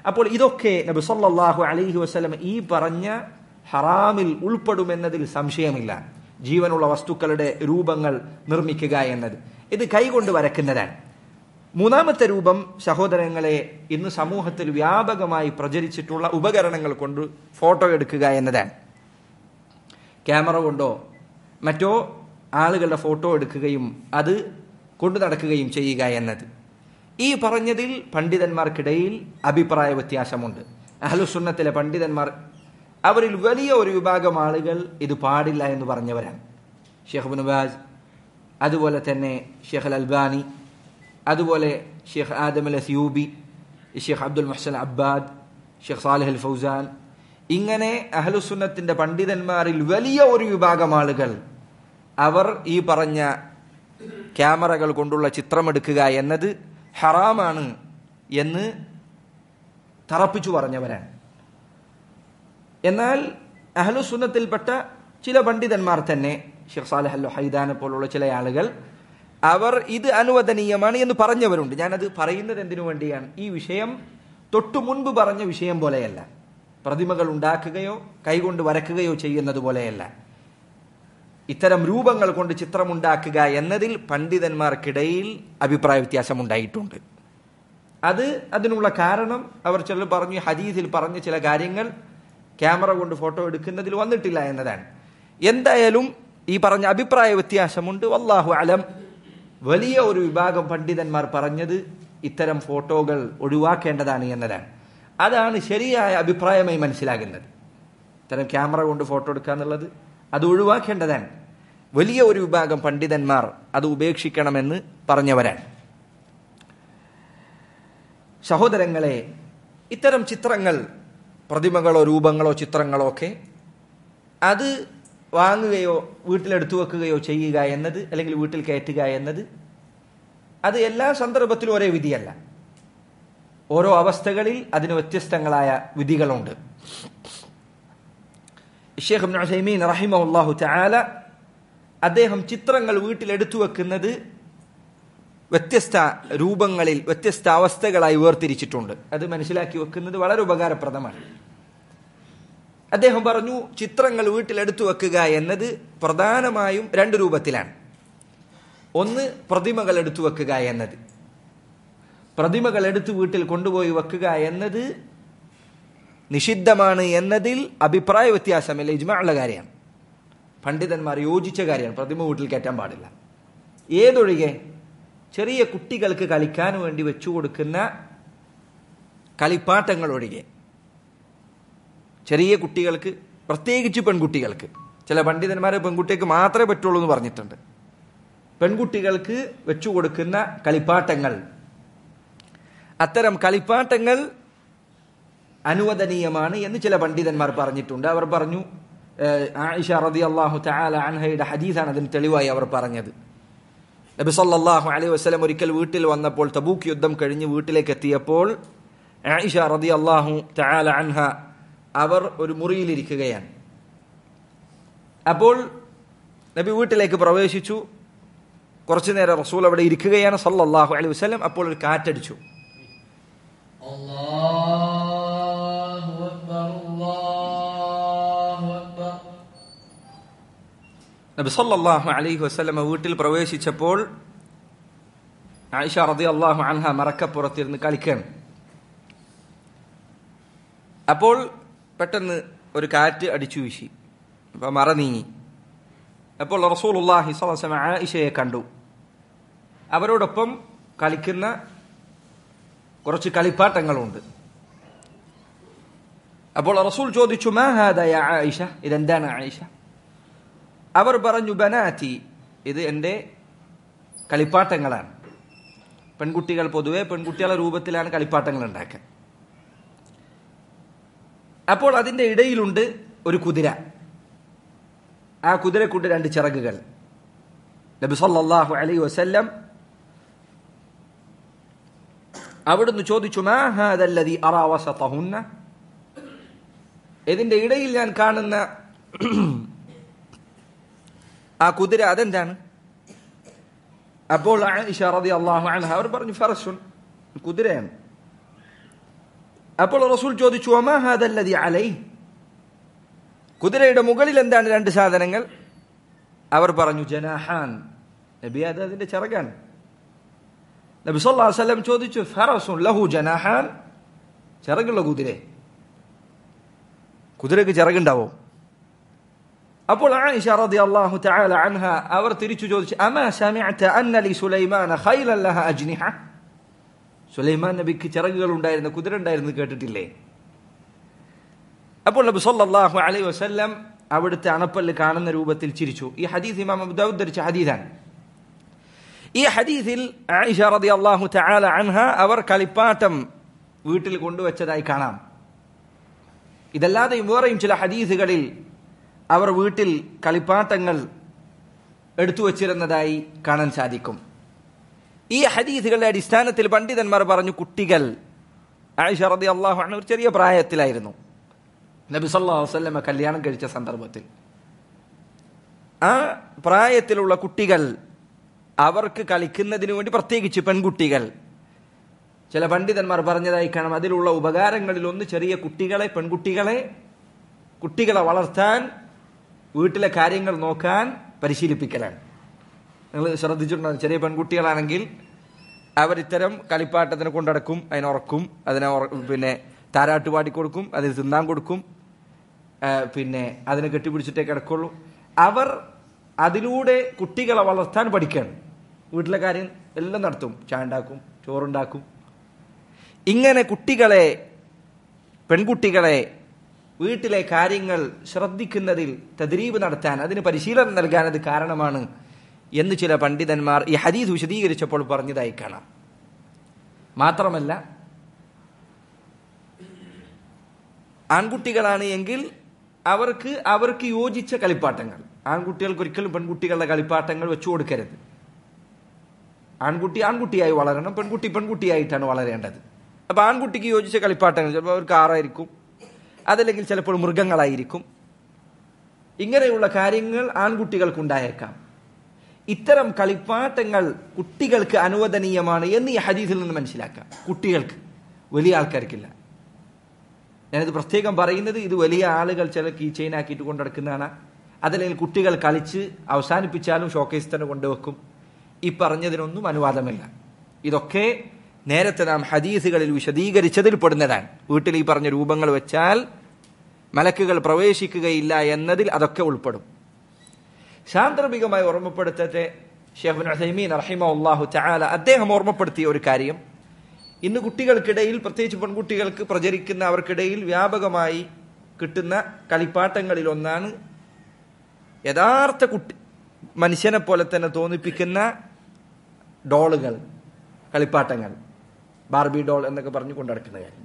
B: അപ്പോൾ ഇതൊക്കെ നബി സല്ലല്ലാഹു അലൈഹി വസല്ലം ഈ പറഞ്ഞ ഹറാമിൽ ഉൾപ്പെടുമെന്നതിൽ സംശയമില്ല ജീവനുള്ള വസ്തുക്കളുടെ രൂപങ്ങൾ നിർമ്മിക്കുക എന്നത് ഇത് കൈകൊണ്ട് വരക്കുന്നതാണ് മൂന്നാമത്തെ രൂപം സഹോദരങ്ങളെ ഇന്ന് സമൂഹത്തിൽ വ്യാപകമായി പ്രചരിച്ചിട്ടുള്ള ഉപകരണങ്ങൾ കൊണ്ട് ഫോട്ടോ എടുക്കുക എന്നതാണ് ക്യാമറ കൊണ്ടോ മറ്റോ ആളുകളുടെ ഫോട്ടോ എടുക്കുകയും അത് കൊണ്ടു നടക്കുകയും ചെയ്യുക എന്നത് ഈ പറഞ്ഞതിൽ പണ്ഡിതന്മാർക്കിടയിൽ അഭിപ്രായ വ്യത്യാസമുണ്ട് അഹ്ലുസുന്നത്തിലെ പണ്ഡിതന്മാർ അവരിൽ വലിയ ഒരു വിഭാഗം ആളുകൾ ഇത് പാടില്ല എന്ന് പറഞ്ഞവരാണ് ഷെയ്ഖ് ബുനുബാസ് അതുപോലെ തന്നെ ഷെയ്ഖ് അൽ അൽബാനി അതുപോലെ Sheikh Adam al Asyubi Sheikh Abdul Muhsin Abbad Sheikh Salih al Fawzan ഇങ്ങനെ അഹ്ലുസുന്നത്തിന്റെ പണ്ഡിതന്മാരിൽ വലിയ ഒരു വിഭാഗം ആളുകൾ അവർ ഈ പറഞ്ഞ ക്യാമറകൾ കൊണ്ടുള്ള ചിത്രമെടുക്കുക എന്നത് ഹറാമാണ് എന്ന് തറപ്പിച്ചു പറഞ്ഞവരാണ് എന്നാൽ അഹ്ലുസുന്നത്തിൽപ്പെട്ട ചില പണ്ഡിതന്മാർ തന്നെ ഷെയ്ഖ് സാലഹ് അൽ ഹൈദാനെ പോലുള്ള ചില ആളുകൾ അവർ ഇത് അനുവദനീയമാണ് എന്ന് പറഞ്ഞവരുണ്ട് ഞാനത് പറയുന്നത് എന്തിനു വേണ്ടിയാണ് ഈ വിഷയം തൊട്ടു മുൻപ് പറഞ്ഞ വിഷയം പോലെയല്ല പ്രതിമകൾ ഉണ്ടാക്കുകയോ കൈകൊണ്ട് വരക്കുകയോ ചെയ്യുന്നത് പോലെയല്ല ഇത്തരം രൂപങ്ങൾ കൊണ്ട് ചിത്രമുണ്ടാക്കുക എന്നതിൽ പണ്ഡിതന്മാർക്കിടയിൽ അഭിപ്രായ വ്യത്യാസമുണ്ടായിട്ടുണ്ട് അത് അതിനുള്ള കാരണം അവർ ചിലർ പറഞ്ഞു ഹദീസിൽ പറഞ്ഞ ചില കാര്യങ്ങൾ ക്യാമറ കൊണ്ട് ഫോട്ടോ എടുക്കുന്നതിൽ വന്നിട്ടില്ല എന്നതാണ് എന്തായാലും ഈ പറഞ്ഞ അഭിപ്രായ വ്യത്യാസമുണ്ട് വല്ലാഹു അലം വലിയ ഒരു വിഭാഗം പണ്ഡിതന്മാർ പറഞ്ഞത് ഇത്തരം ഫോട്ടോകൾ ഒഴിവാക്കേണ്ടതാണ് എന്നതാണ് അതാണ് ശരിയായ അഭിപ്രായമായി മനസ്സിലാകുന്നത് ഇത്തരം ക്യാമറ കൊണ്ട് ഫോട്ടോ എടുക്കുക എന്നുള്ളത് അത് ഒഴിവാക്കേണ്ടതാണ് വലിയ ഒരു വിഭാഗം പണ്ഡിതന്മാർ അത് ഉപേക്ഷിക്കണമെന്ന് പറഞ്ഞവരാണ് സഹോദരങ്ങളെ ഇത്തരം ചിത്രങ്ങൾ പ്രതിമകളോ രൂപങ്ങളോ ചിത്രങ്ങളോ ഒക്കെ അത് വാങ്ങുകയോ വീട്ടിലെടുത്തു വെക്കുകയോ ചെയ്യുക എന്നത് അല്ലെങ്കിൽ വീട്ടിൽ കയറ്റുക എന്നത് അത് എല്ലാ സന്ദർഭത്തിലും ഒരേ വിധിയല്ല ഓരോ അവസ്ഥകളിൽ അതിന് വ്യത്യസ്തങ്ങളായ വിധികളുണ്ട് ഷേഖ് ഹുസൈമീൻ റഹിമഹുല്ലാഹു ചാല അദ്ദേഹം ചിത്രങ്ങൾ വീട്ടിൽ എടുത്തു വെക്കുന്നത് വ്യത്യസ്ത രൂപങ്ങളിൽ വ്യത്യസ്ത അവസ്ഥകളായി വേർതിരിച്ചിട്ടുണ്ട് അത് മനസ്സിലാക്കി വെക്കുന്നത് വളരെ ഉപകാരപ്രദമാണ് അദ്ദേഹം പറഞ്ഞു ചിത്രങ്ങൾ വീട്ടിൽ എടുത്തു വെക്കുക എന്നത് പ്രധാനമായും രണ്ട് രൂപത്തിലാണ് ഒന്ന് പ്രതിമകൾ എടുത്തു വെക്കുക എന്നത് പ്രതിമകൾ എടുത്ത് വീട്ടിൽ കൊണ്ടുപോയി വെക്കുക എന്നത് നിഷിദ്ധമാണ് എന്നതിൽ അഭിപ്രായ വ്യത്യാസമില്ല ഇജ്മാള്ള കാര്യമാണ് പണ്ഡിതന്മാർ യോജിച്ച കാര്യമാണ് പ്രതിമ വീട്ടിൽ കയറ്റാൻ പാടില്ല ഏതൊഴികെ ചെറിയ കുട്ടികൾക്ക് കളിക്കാൻ വേണ്ടി വെച്ചു കൊടുക്കുന്ന കളിപ്പാട്ടങ്ങൾ ഒഴികെ ചെറിയ കുട്ടികൾക്ക് പ്രത്യേകിച്ച് പെൺകുട്ടികൾക്ക് ചില പണ്ഡിതന്മാരെ പെൺകുട്ടികൾക്ക് മാത്രമേ പറ്റുള്ളൂ എന്ന് പറഞ്ഞിട്ടുണ്ട് പെൺകുട്ടികൾക്ക് വെച്ചു കൊടുക്കുന്ന കളിപ്പാട്ടങ്ങൾ അത്തരം കളിപ്പാട്ടങ്ങൾ അനുവദനീയമാണ് എന്ന് ചില പണ്ഡിതന്മാർ പറഞ്ഞിട്ടുണ്ട് അവർ പറഞ്ഞു ആയിഷ റതി അള്ളാഹു തആല അൻഹയുടെ ഹദീസാണ് അതിന് തെളിവായി അവർ പറഞ്ഞത് നബി സല്ലല്ലാഹു അലൈഹി വസല്ലം ഒരിക്കൽ വീട്ടിൽ വന്നപ്പോൾ തബൂക്ക് യുദ്ധം കഴിഞ്ഞ് വീട്ടിലേക്ക് എത്തിയപ്പോൾ ആയിഷ റതി അള്ളാഹു തആല അൻഹ അവർ ഒരു മുറിയിലിരിക്കുകയാണ് അപ്പോൾ നബി വീട്ടിലേക്ക് പ്രവേശിച്ചു കുറച്ചു നേരം റസൂൽ അവിടെ ഇരിക്കുകയാണ് സല്ലല്ലാഹു അലൈഹി വസല്ലം അപ്പോൾ ഒരു കാറ്റടിച്ചു
C: الله أكبر الله أكبر
B: നബി സല്ലല്ലാഹു അലൈഹി വസല്ലം വീട്ടിൽ പ്രവേശിച്ചപ്പോൾ ആയിഷ റളിയല്ലാഹു അൻഹ മറക്കപ്പുറത്തിരുന്ന് കളിക്കണം അപ്പോൾ പെട്ടെന്ന് ഒരു കാറ്റ് അടിച്ചു വീശി അപ്പൊ മറ നീങ്ങി അപ്പോൾ റസൂലുള്ളാഹി സ്വല്ലല്ലാഹു അലൈഹി വസല്ലം ആയിഷയെ കണ്ടു അവരോടൊപ്പം കളിക്കുന്ന കുറച്ച് കളിപ്പാട്ടങ്ങളുണ്ട് അപ്പോൾ റസൂൽ ചോദിച്ചു മാ ഹാദാ യാ ആയിഷ ഇതെന്താണ് ആയിഷ അവർ പറഞ്ഞു ബനാറ്റി ഇത് എൻ്റെ കളിപ്പാട്ടങ്ങളാണ് പെൺകുട്ടികൾ പൊതുവെ പെൺകുട്ടികളുടെ രൂപത്തിലാണ് കളിപ്പാട്ടങ്ങൾ ഉണ്ടാക്കുക അപ്പോൾ അതിന്റെ ഇടയിലുണ്ട് ഒരു കുതിര ആ കുതിരക്കുണ്ട് രണ്ട് ചിറകുകൾ നബി സല്ലല്ലാഹു അലൈഹി വസല്ലം അവിടുന്ന് ചോദിച്ചു മാ ഹാദല്ലദി അറാ വസതഹുന്ന ഇതിന്റെ ഇടയിൽ ഞാൻ കാണുന്ന ആ കുതിര അതെന്താണ് അപ്പോൾ ആയിഷ റളിയല്ലാഹു അൻഹ അവർ പറഞ്ഞു ഫറസുൻ കുതിരയാണ് അപ്പോൾ റസൂൽ ചോദിച്ചു അമാ ഹാദല്ലതി അലൈ കുതിരയുടെ മുകളിൽ എന്താണ് രണ്ട് സാധനങ്ങൾ അവർ പറഞ്ഞു ജനാഹാൻ നബി അത് അതിന്റെ ചിറകാണ് നബി സല്ലല്ലാഹു അലൈഹി വസല്ലം ചോദിച്ചു ഫറസുൻ ലഹു ജനാഹാൻ ചിറകുള്ള കുതിരെ കുതിരക്ക് ചിറകുണ്ടാവോ അപ്പോൾ ആയിഷ റളിയല്ലാഹു തആല അൻഹ അവർ തിരിച്ചു ചോദിച്ചു അമാ സമിഅത അന്ന ലി സുലൈമാന ഖൈലൻ ലഹ അജ്നിഹ സുലൈമാൻ നബിക്ക് ചിറകുകൾ ഉണ്ടായിരുന്നു കുതിര ഉണ്ടായിരുന്നു കേട്ടിട്ടില്ലേ അപ്പോൾ നബി സല്ലല്ലാഹു അലൈഹി വസല്ലം അവിടുത്തെ അണപ്പല്ല് കാണുന്ന രൂപത്തിൽ ചിരിച്ചു ഈ ഹദീസ് ഇമാം അബൂ ദാവൂദ് ധരിച്ച ഹദീസാണ് ഈ ഹദീസിൽ ആയിഷ റളിയല്ലാഹു തആല അൻഹ അവർ കളിപ്പാട്ടം വീട്ടിൽ കൊണ്ടുവച്ചതായി കാണാം ഇതല്ലാതെയും വേറെയും ചില ഹദീസുകളിൽ അവർ വീട്ടിൽ കളിപ്പാട്ടങ്ങൾ എടുത്തു വച്ചിരുന്നതായി കാണാൻ സാധിക്കും ഈ ഹദീസുകളുടെ അടിസ്ഥാനത്തിൽ പണ്ഡിതന്മാർ പറഞ്ഞു കുട്ടികൾ ആയിഷ റതി അള്ളാഹു അൻഹ ഒരു ചെറിയ പ്രായത്തിലായിരുന്നു നബി സല്ലല്ലാഹു അലൈഹി വസല്ലമ കല്യാണം കഴിച്ച സന്ദർഭത്തിൽ ആ പ്രായത്തിലുള്ള കുട്ടികൾ അവർക്ക് കളിക്കുന്നതിന് വേണ്ടി പ്രത്യേകിച്ച് പെൺകുട്ടികൾ ചില പണ്ഡിതന്മാർ പറഞ്ഞതായി കാണാം അതിലുള്ള ഉപകാരങ്ങളിൽ ഒന്ന് ചെറിയ കുട്ടികളെ പെൺകുട്ടികളെ കുട്ടികളെ വളർത്താൻ വീട്ടിലെ കാര്യങ്ങൾ നോക്കാൻ പരിശീലിപ്പിക്കലാണ് നിങ്ങൾ ശ്രദ്ധിച്ചിട്ടുണ്ടോ ചെറിയ പെൺകുട്ടികളാണെങ്കിൽ അവരിത്തരം കളിപ്പാട്ടത്തിന് കൊണ്ടടക്കും അതിനുറക്കും അതിനെ ഉറ- പിന്നെ താരാട്ട് പാടി കൊടുക്കും അതിന് തിന്നാൻ കൊടുക്കും ആ, പിന്നെ അതിനെ കെട്ടിപ്പിടിച്ചിട്ടേ കിടക്കുള്ളൂ അവർ അതിലൂടെ കുട്ടികളെ വളർത്താൻ പഠിക്കുകയാണ് വീട്ടിലെ കാര്യം എല്ലാം നടത്തും ചായ ഉണ്ടാക്കും ചോറുണ്ടാക്കും ഇങ്ങനെ കുട്ടികളെ പെൺകുട്ടികളെ വീട്ടിലെ കാര്യങ്ങൾ ശ്രദ്ധിക്കുന്നതിൽ തദ്രീബ് നടത്താൻ അതിന് പരിശീലനം നൽകാൻ അത് കാരണമാണ് എന്ന് ചില പണ്ഡിതന്മാർ ഈ ഹദീസ് വിശദീകരിച്ചപ്പോൾ പറഞ്ഞതായി കാണാം മാത്രമല്ല ആൺകുട്ടികളാണ് എങ്കിൽ അവർക്ക് അവർക്ക് യോജിച്ച കളിപ്പാട്ടങ്ങൾ ആൺകുട്ടികൾക്ക് ഒരിക്കലും പെൺകുട്ടികളുടെ കളിപ്പാട്ടങ്ങൾ വെച്ചു കൊടുക്കരുത് ആൺകുട്ടി ആൺകുട്ടിയായി വളരണം പെൺകുട്ടി പെൺകുട്ടിയായിട്ടാണ് വളരേണ്ടത് അപ്പൊ ആൺകുട്ടിക്ക് യോജിച്ച കളിപ്പാട്ടങ്ങൾ ചിലപ്പോൾ ഒരു കാറായിരിക്കും അതല്ലെങ്കിൽ ചിലപ്പോൾ മൃഗങ്ങളായിരിക്കും ഇങ്ങനെയുള്ള കാര്യങ്ങൾ ആൺകുട്ടികൾക്കുണ്ടായേക്കാം ഇത്തരം കളിപ്പാട്ടങ്ങൾ കുട്ടികൾക്ക് അനുവദനീയമാണ് എന്ന് ഈ ഹദീസിൽ നിന്ന് മനസ്സിലാക്കാം കുട്ടികൾക്ക് വലിയ ആൾക്കാർക്കില്ല ഞാനിത് പ്രത്യേകം പറയുന്നത് ഇത് വലിയ ആളുകൾ ചില കീ ചെയിൻ ആക്കിയിട്ട് കൊണ്ടുനടക്കുന്നതാണ് അതല്ലെങ്കിൽ കുട്ടികൾ കളിച്ച് അവസാനിപ്പിച്ചാലും ഷോക്കേസ് തന്നെ കൊണ്ടുവെക്കും ഈ പറഞ്ഞതിനൊന്നും അനുവാദമില്ല ഇതൊക്കെ നേരത്തെ നാം ഹദീസുകളിൽ വിശദീകരിച്ചതിൽ പെടുന്നതാണ് വീട്ടിൽ ഈ പറഞ്ഞ രൂപങ്ങൾ വെച്ചാൽ മലക്കുകൾ പ്രവേശിക്കുകയില്ല എന്നതിൽ അതൊക്കെ ഉൾപ്പെടും സാന്ദർഭികമായി ഓർമ്മപ്പെടുത്തട്ടെ ഷെയ്ഖ് ഹസൈമീൻ റഹിമ അള്ളാഹു ചാല അദ്ദേഹം ഓർമ്മപ്പെടുത്തിയ ഒരു കാര്യം ഇന്ന് കുട്ടികൾക്കിടയിൽ പ്രത്യേകിച്ച് പെൺകുട്ടികൾക്ക് പ്രചരിക്കുന്ന അവർക്കിടയിൽ വ്യാപകമായി കിട്ടുന്ന കളിപ്പാട്ടങ്ങളിൽ ഒന്നാണ് യഥാർത്ഥ കുട്ടി മനുഷ്യനെ പോലെ തന്നെ തോന്നിപ്പിക്കുന്ന ഡോളുകൾ കളിപ്പാട്ടങ്ങൾ ബാർബി ഡോൾ എന്നൊക്കെ പറഞ്ഞു കൊണ്ടടക്കുന്ന കാര്യം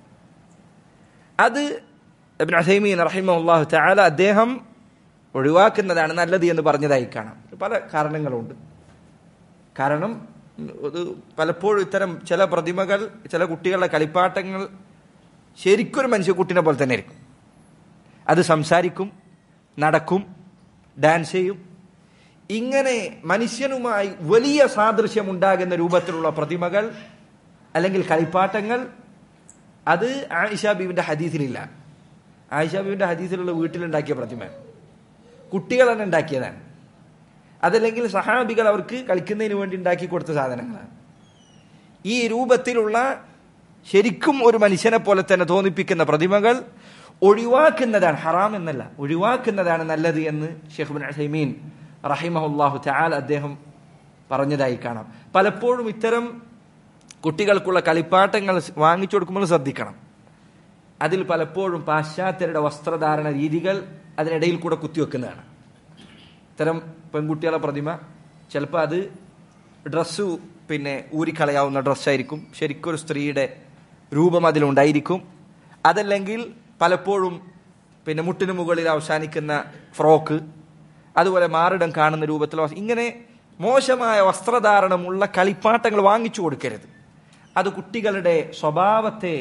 B: അത് ഇബ്ൻ അസൈമീൻ റഹിമഹുല്ലാഹു തആല അദ്ദേഹം ഒഴിവാക്കുന്നതാണ് നല്ലത് എന്ന് പറഞ്ഞതായി കാണാം പല കാരണങ്ങളുണ്ട് കാരണം ഇത് പലപ്പോഴും ഇത്തരം ചില പ്രതിമകൾ ചില കുട്ടികളുടെ കളിപ്പാട്ടങ്ങൾ ശരിക്കൊരു മനുഷ്യക്കുട്ടിനെ പോലെ തന്നെ ആയിരിക്കും അത് സംസാരിക്കും നടക്കും ഡാൻസ് ചെയ്യും ഇങ്ങനെ മനുഷ്യനുമായി വലിയ സാദൃശ്യം ഉണ്ടാകുന്ന രൂപത്തിലുള്ള പ്രതിമകൾ അല്ലെങ്കിൽ കളിപ്പാട്ടങ്ങൾ അത് ആയിഷ ബീവിന്റെ ഹദീസിലില്ല ആയിഷ ബീവിന്റെ ഹദീസിലുള്ള വീട്ടിലുണ്ടാക്കിയ പ്രതിമ കുട്ടികൾ തന്നെ ഉണ്ടാക്കിയതാണ് അതല്ലെങ്കിൽ സഹാബികൾ അവർക്ക് കളിക്കുന്നതിന് വേണ്ടി ഉണ്ടാക്കി കൊടുത്ത സാധനങ്ങളാണ് ഈ രൂപത്തിലുള്ള ശരിക്കും ഒരു മനുഷ്യനെ പോലെ തന്നെ തോന്നിപ്പിക്കുന്ന പ്രതിമകൾ ഒഴിവാക്കുന്നതാണ് ഹറാം എന്നല്ല ഒഴിവാക്കുന്നതാണ് നല്ലത് എന്ന് ഷെയ്ഖ് ബിൻ ഹൈമീൻ റഹിമഹുല്ലാഹു ചാൽ അദ്ദേഹം പറഞ്ഞതായി കാണാം പലപ്പോഴും ഇത്തരം കുട്ടികൾക്കുള്ള കളിപ്പാട്ടങ്ങൾ വാങ്ങിച്ചു കൊടുക്കുമ്പോൾ ശ്രദ്ധിക്കണം അതിൽ പലപ്പോഴും പാശ്ചാത്യരുടെ വസ്ത്രധാരണ രീതികൾ അതിനിടയിൽ കൂടെ കുത്തിവെക്കുന്നതാണ് ഇത്തരം പെൺകുട്ടികളുടെ പ്രതിമ ചിലപ്പോൾ അത് ഡ്രസ്സ് പിന്നെ ഊരിക്കളയാവുന്ന ഡ്രസ്സായിരിക്കും ശരിക്കും ഒരു സ്ത്രീയുടെ രൂപം അതിലുണ്ടായിരിക്കും അതല്ലെങ്കിൽ പലപ്പോഴും പിന്നെ മുട്ടിന് മുകളിൽ അവസാനിക്കുന്ന ഫ്രോക്ക് അതുപോലെ മാറിടം കാണുന്ന രൂപത്തിൽ ഇങ്ങനെ മോശമായ വസ്ത്രധാരണമുള്ള കളിപ്പാട്ടങ്ങൾ വാങ്ങിച്ചു കൊടുക്കരുത് അത് കുട്ടികളുടെ സ്വഭാവത്തെ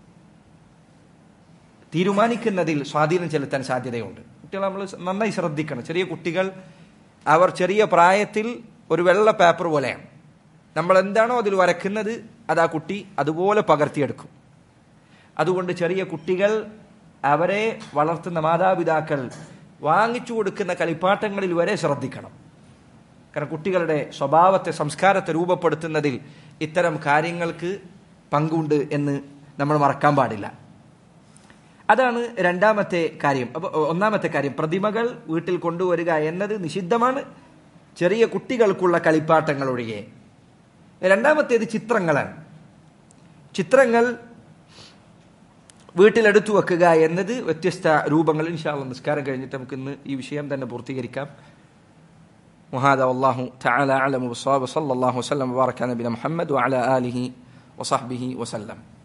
B: തീരുമാനിക്കുന്നതിൽ സ്വാധീനം ചെലുത്താൻ സാധ്യതയുണ്ട് കുട്ടികൾ നമ്മൾ നന്നായി ശ്രദ്ധിക്കണം ചെറിയ കുട്ടികൾ അവർ ചെറിയ പ്രായത്തിൽ ഒരു വെള്ള പേപ്പർ പോലെയാണ് നമ്മൾ എന്താണോ അതിൽ വരക്കുന്നത് അത് ആ കുട്ടി അതുപോലെ പകർത്തിയെടുക്കും അതുകൊണ്ട് ചെറിയ കുട്ടികൾ അവരെ വളർത്തുന്ന മാതാപിതാക്കൾ വാങ്ങിച്ചു കൊടുക്കുന്ന കളിപ്പാട്ടങ്ങളിൽ വരെ ശ്രദ്ധിക്കണം കാരണം കുട്ടികളുടെ സ്വഭാവത്തെ സംസ്കാരത്തെ രൂപപ്പെടുത്തുന്നതിൽ ഇത്തരം കാര്യങ്ങൾക്ക് പങ്കുണ്ട് എന്ന് നമ്മൾ മറക്കാൻ പാടില്ല അതാണ് രണ്ടാമത്തെ കാര്യം അപ്പൊ ഒന്നാമത്തെ കാര്യം പ്രതിമകൾ വീട്ടിൽ കൊണ്ടുവരിക എന്നത് നിഷിദ്ധമാണ് ചെറിയ കുട്ടികൾക്കുള്ള കളിപ്പാട്ടങ്ങൾ ഒഴികെ രണ്ടാമത്തേത് ചിത്രങ്ങളാണ് ചിത്രങ്ങൾ വീട്ടിലെടുത്തു വെക്കുക എന്നത് വ്യത്യസ്ത രൂപങ്ങളിൽ ഇൻഷാല്ല നിസ്കാരം കഴിഞ്ഞിട്ട് നമുക്ക് ഇന്ന് ഈ വിഷയം തന്നെ പൂർത്തീകരിക്കാം وهذا والله تعالى أعلم بالصواب صلى الله وسلم وبارك على نبينا محمد وعلى آله وصحبه وسلم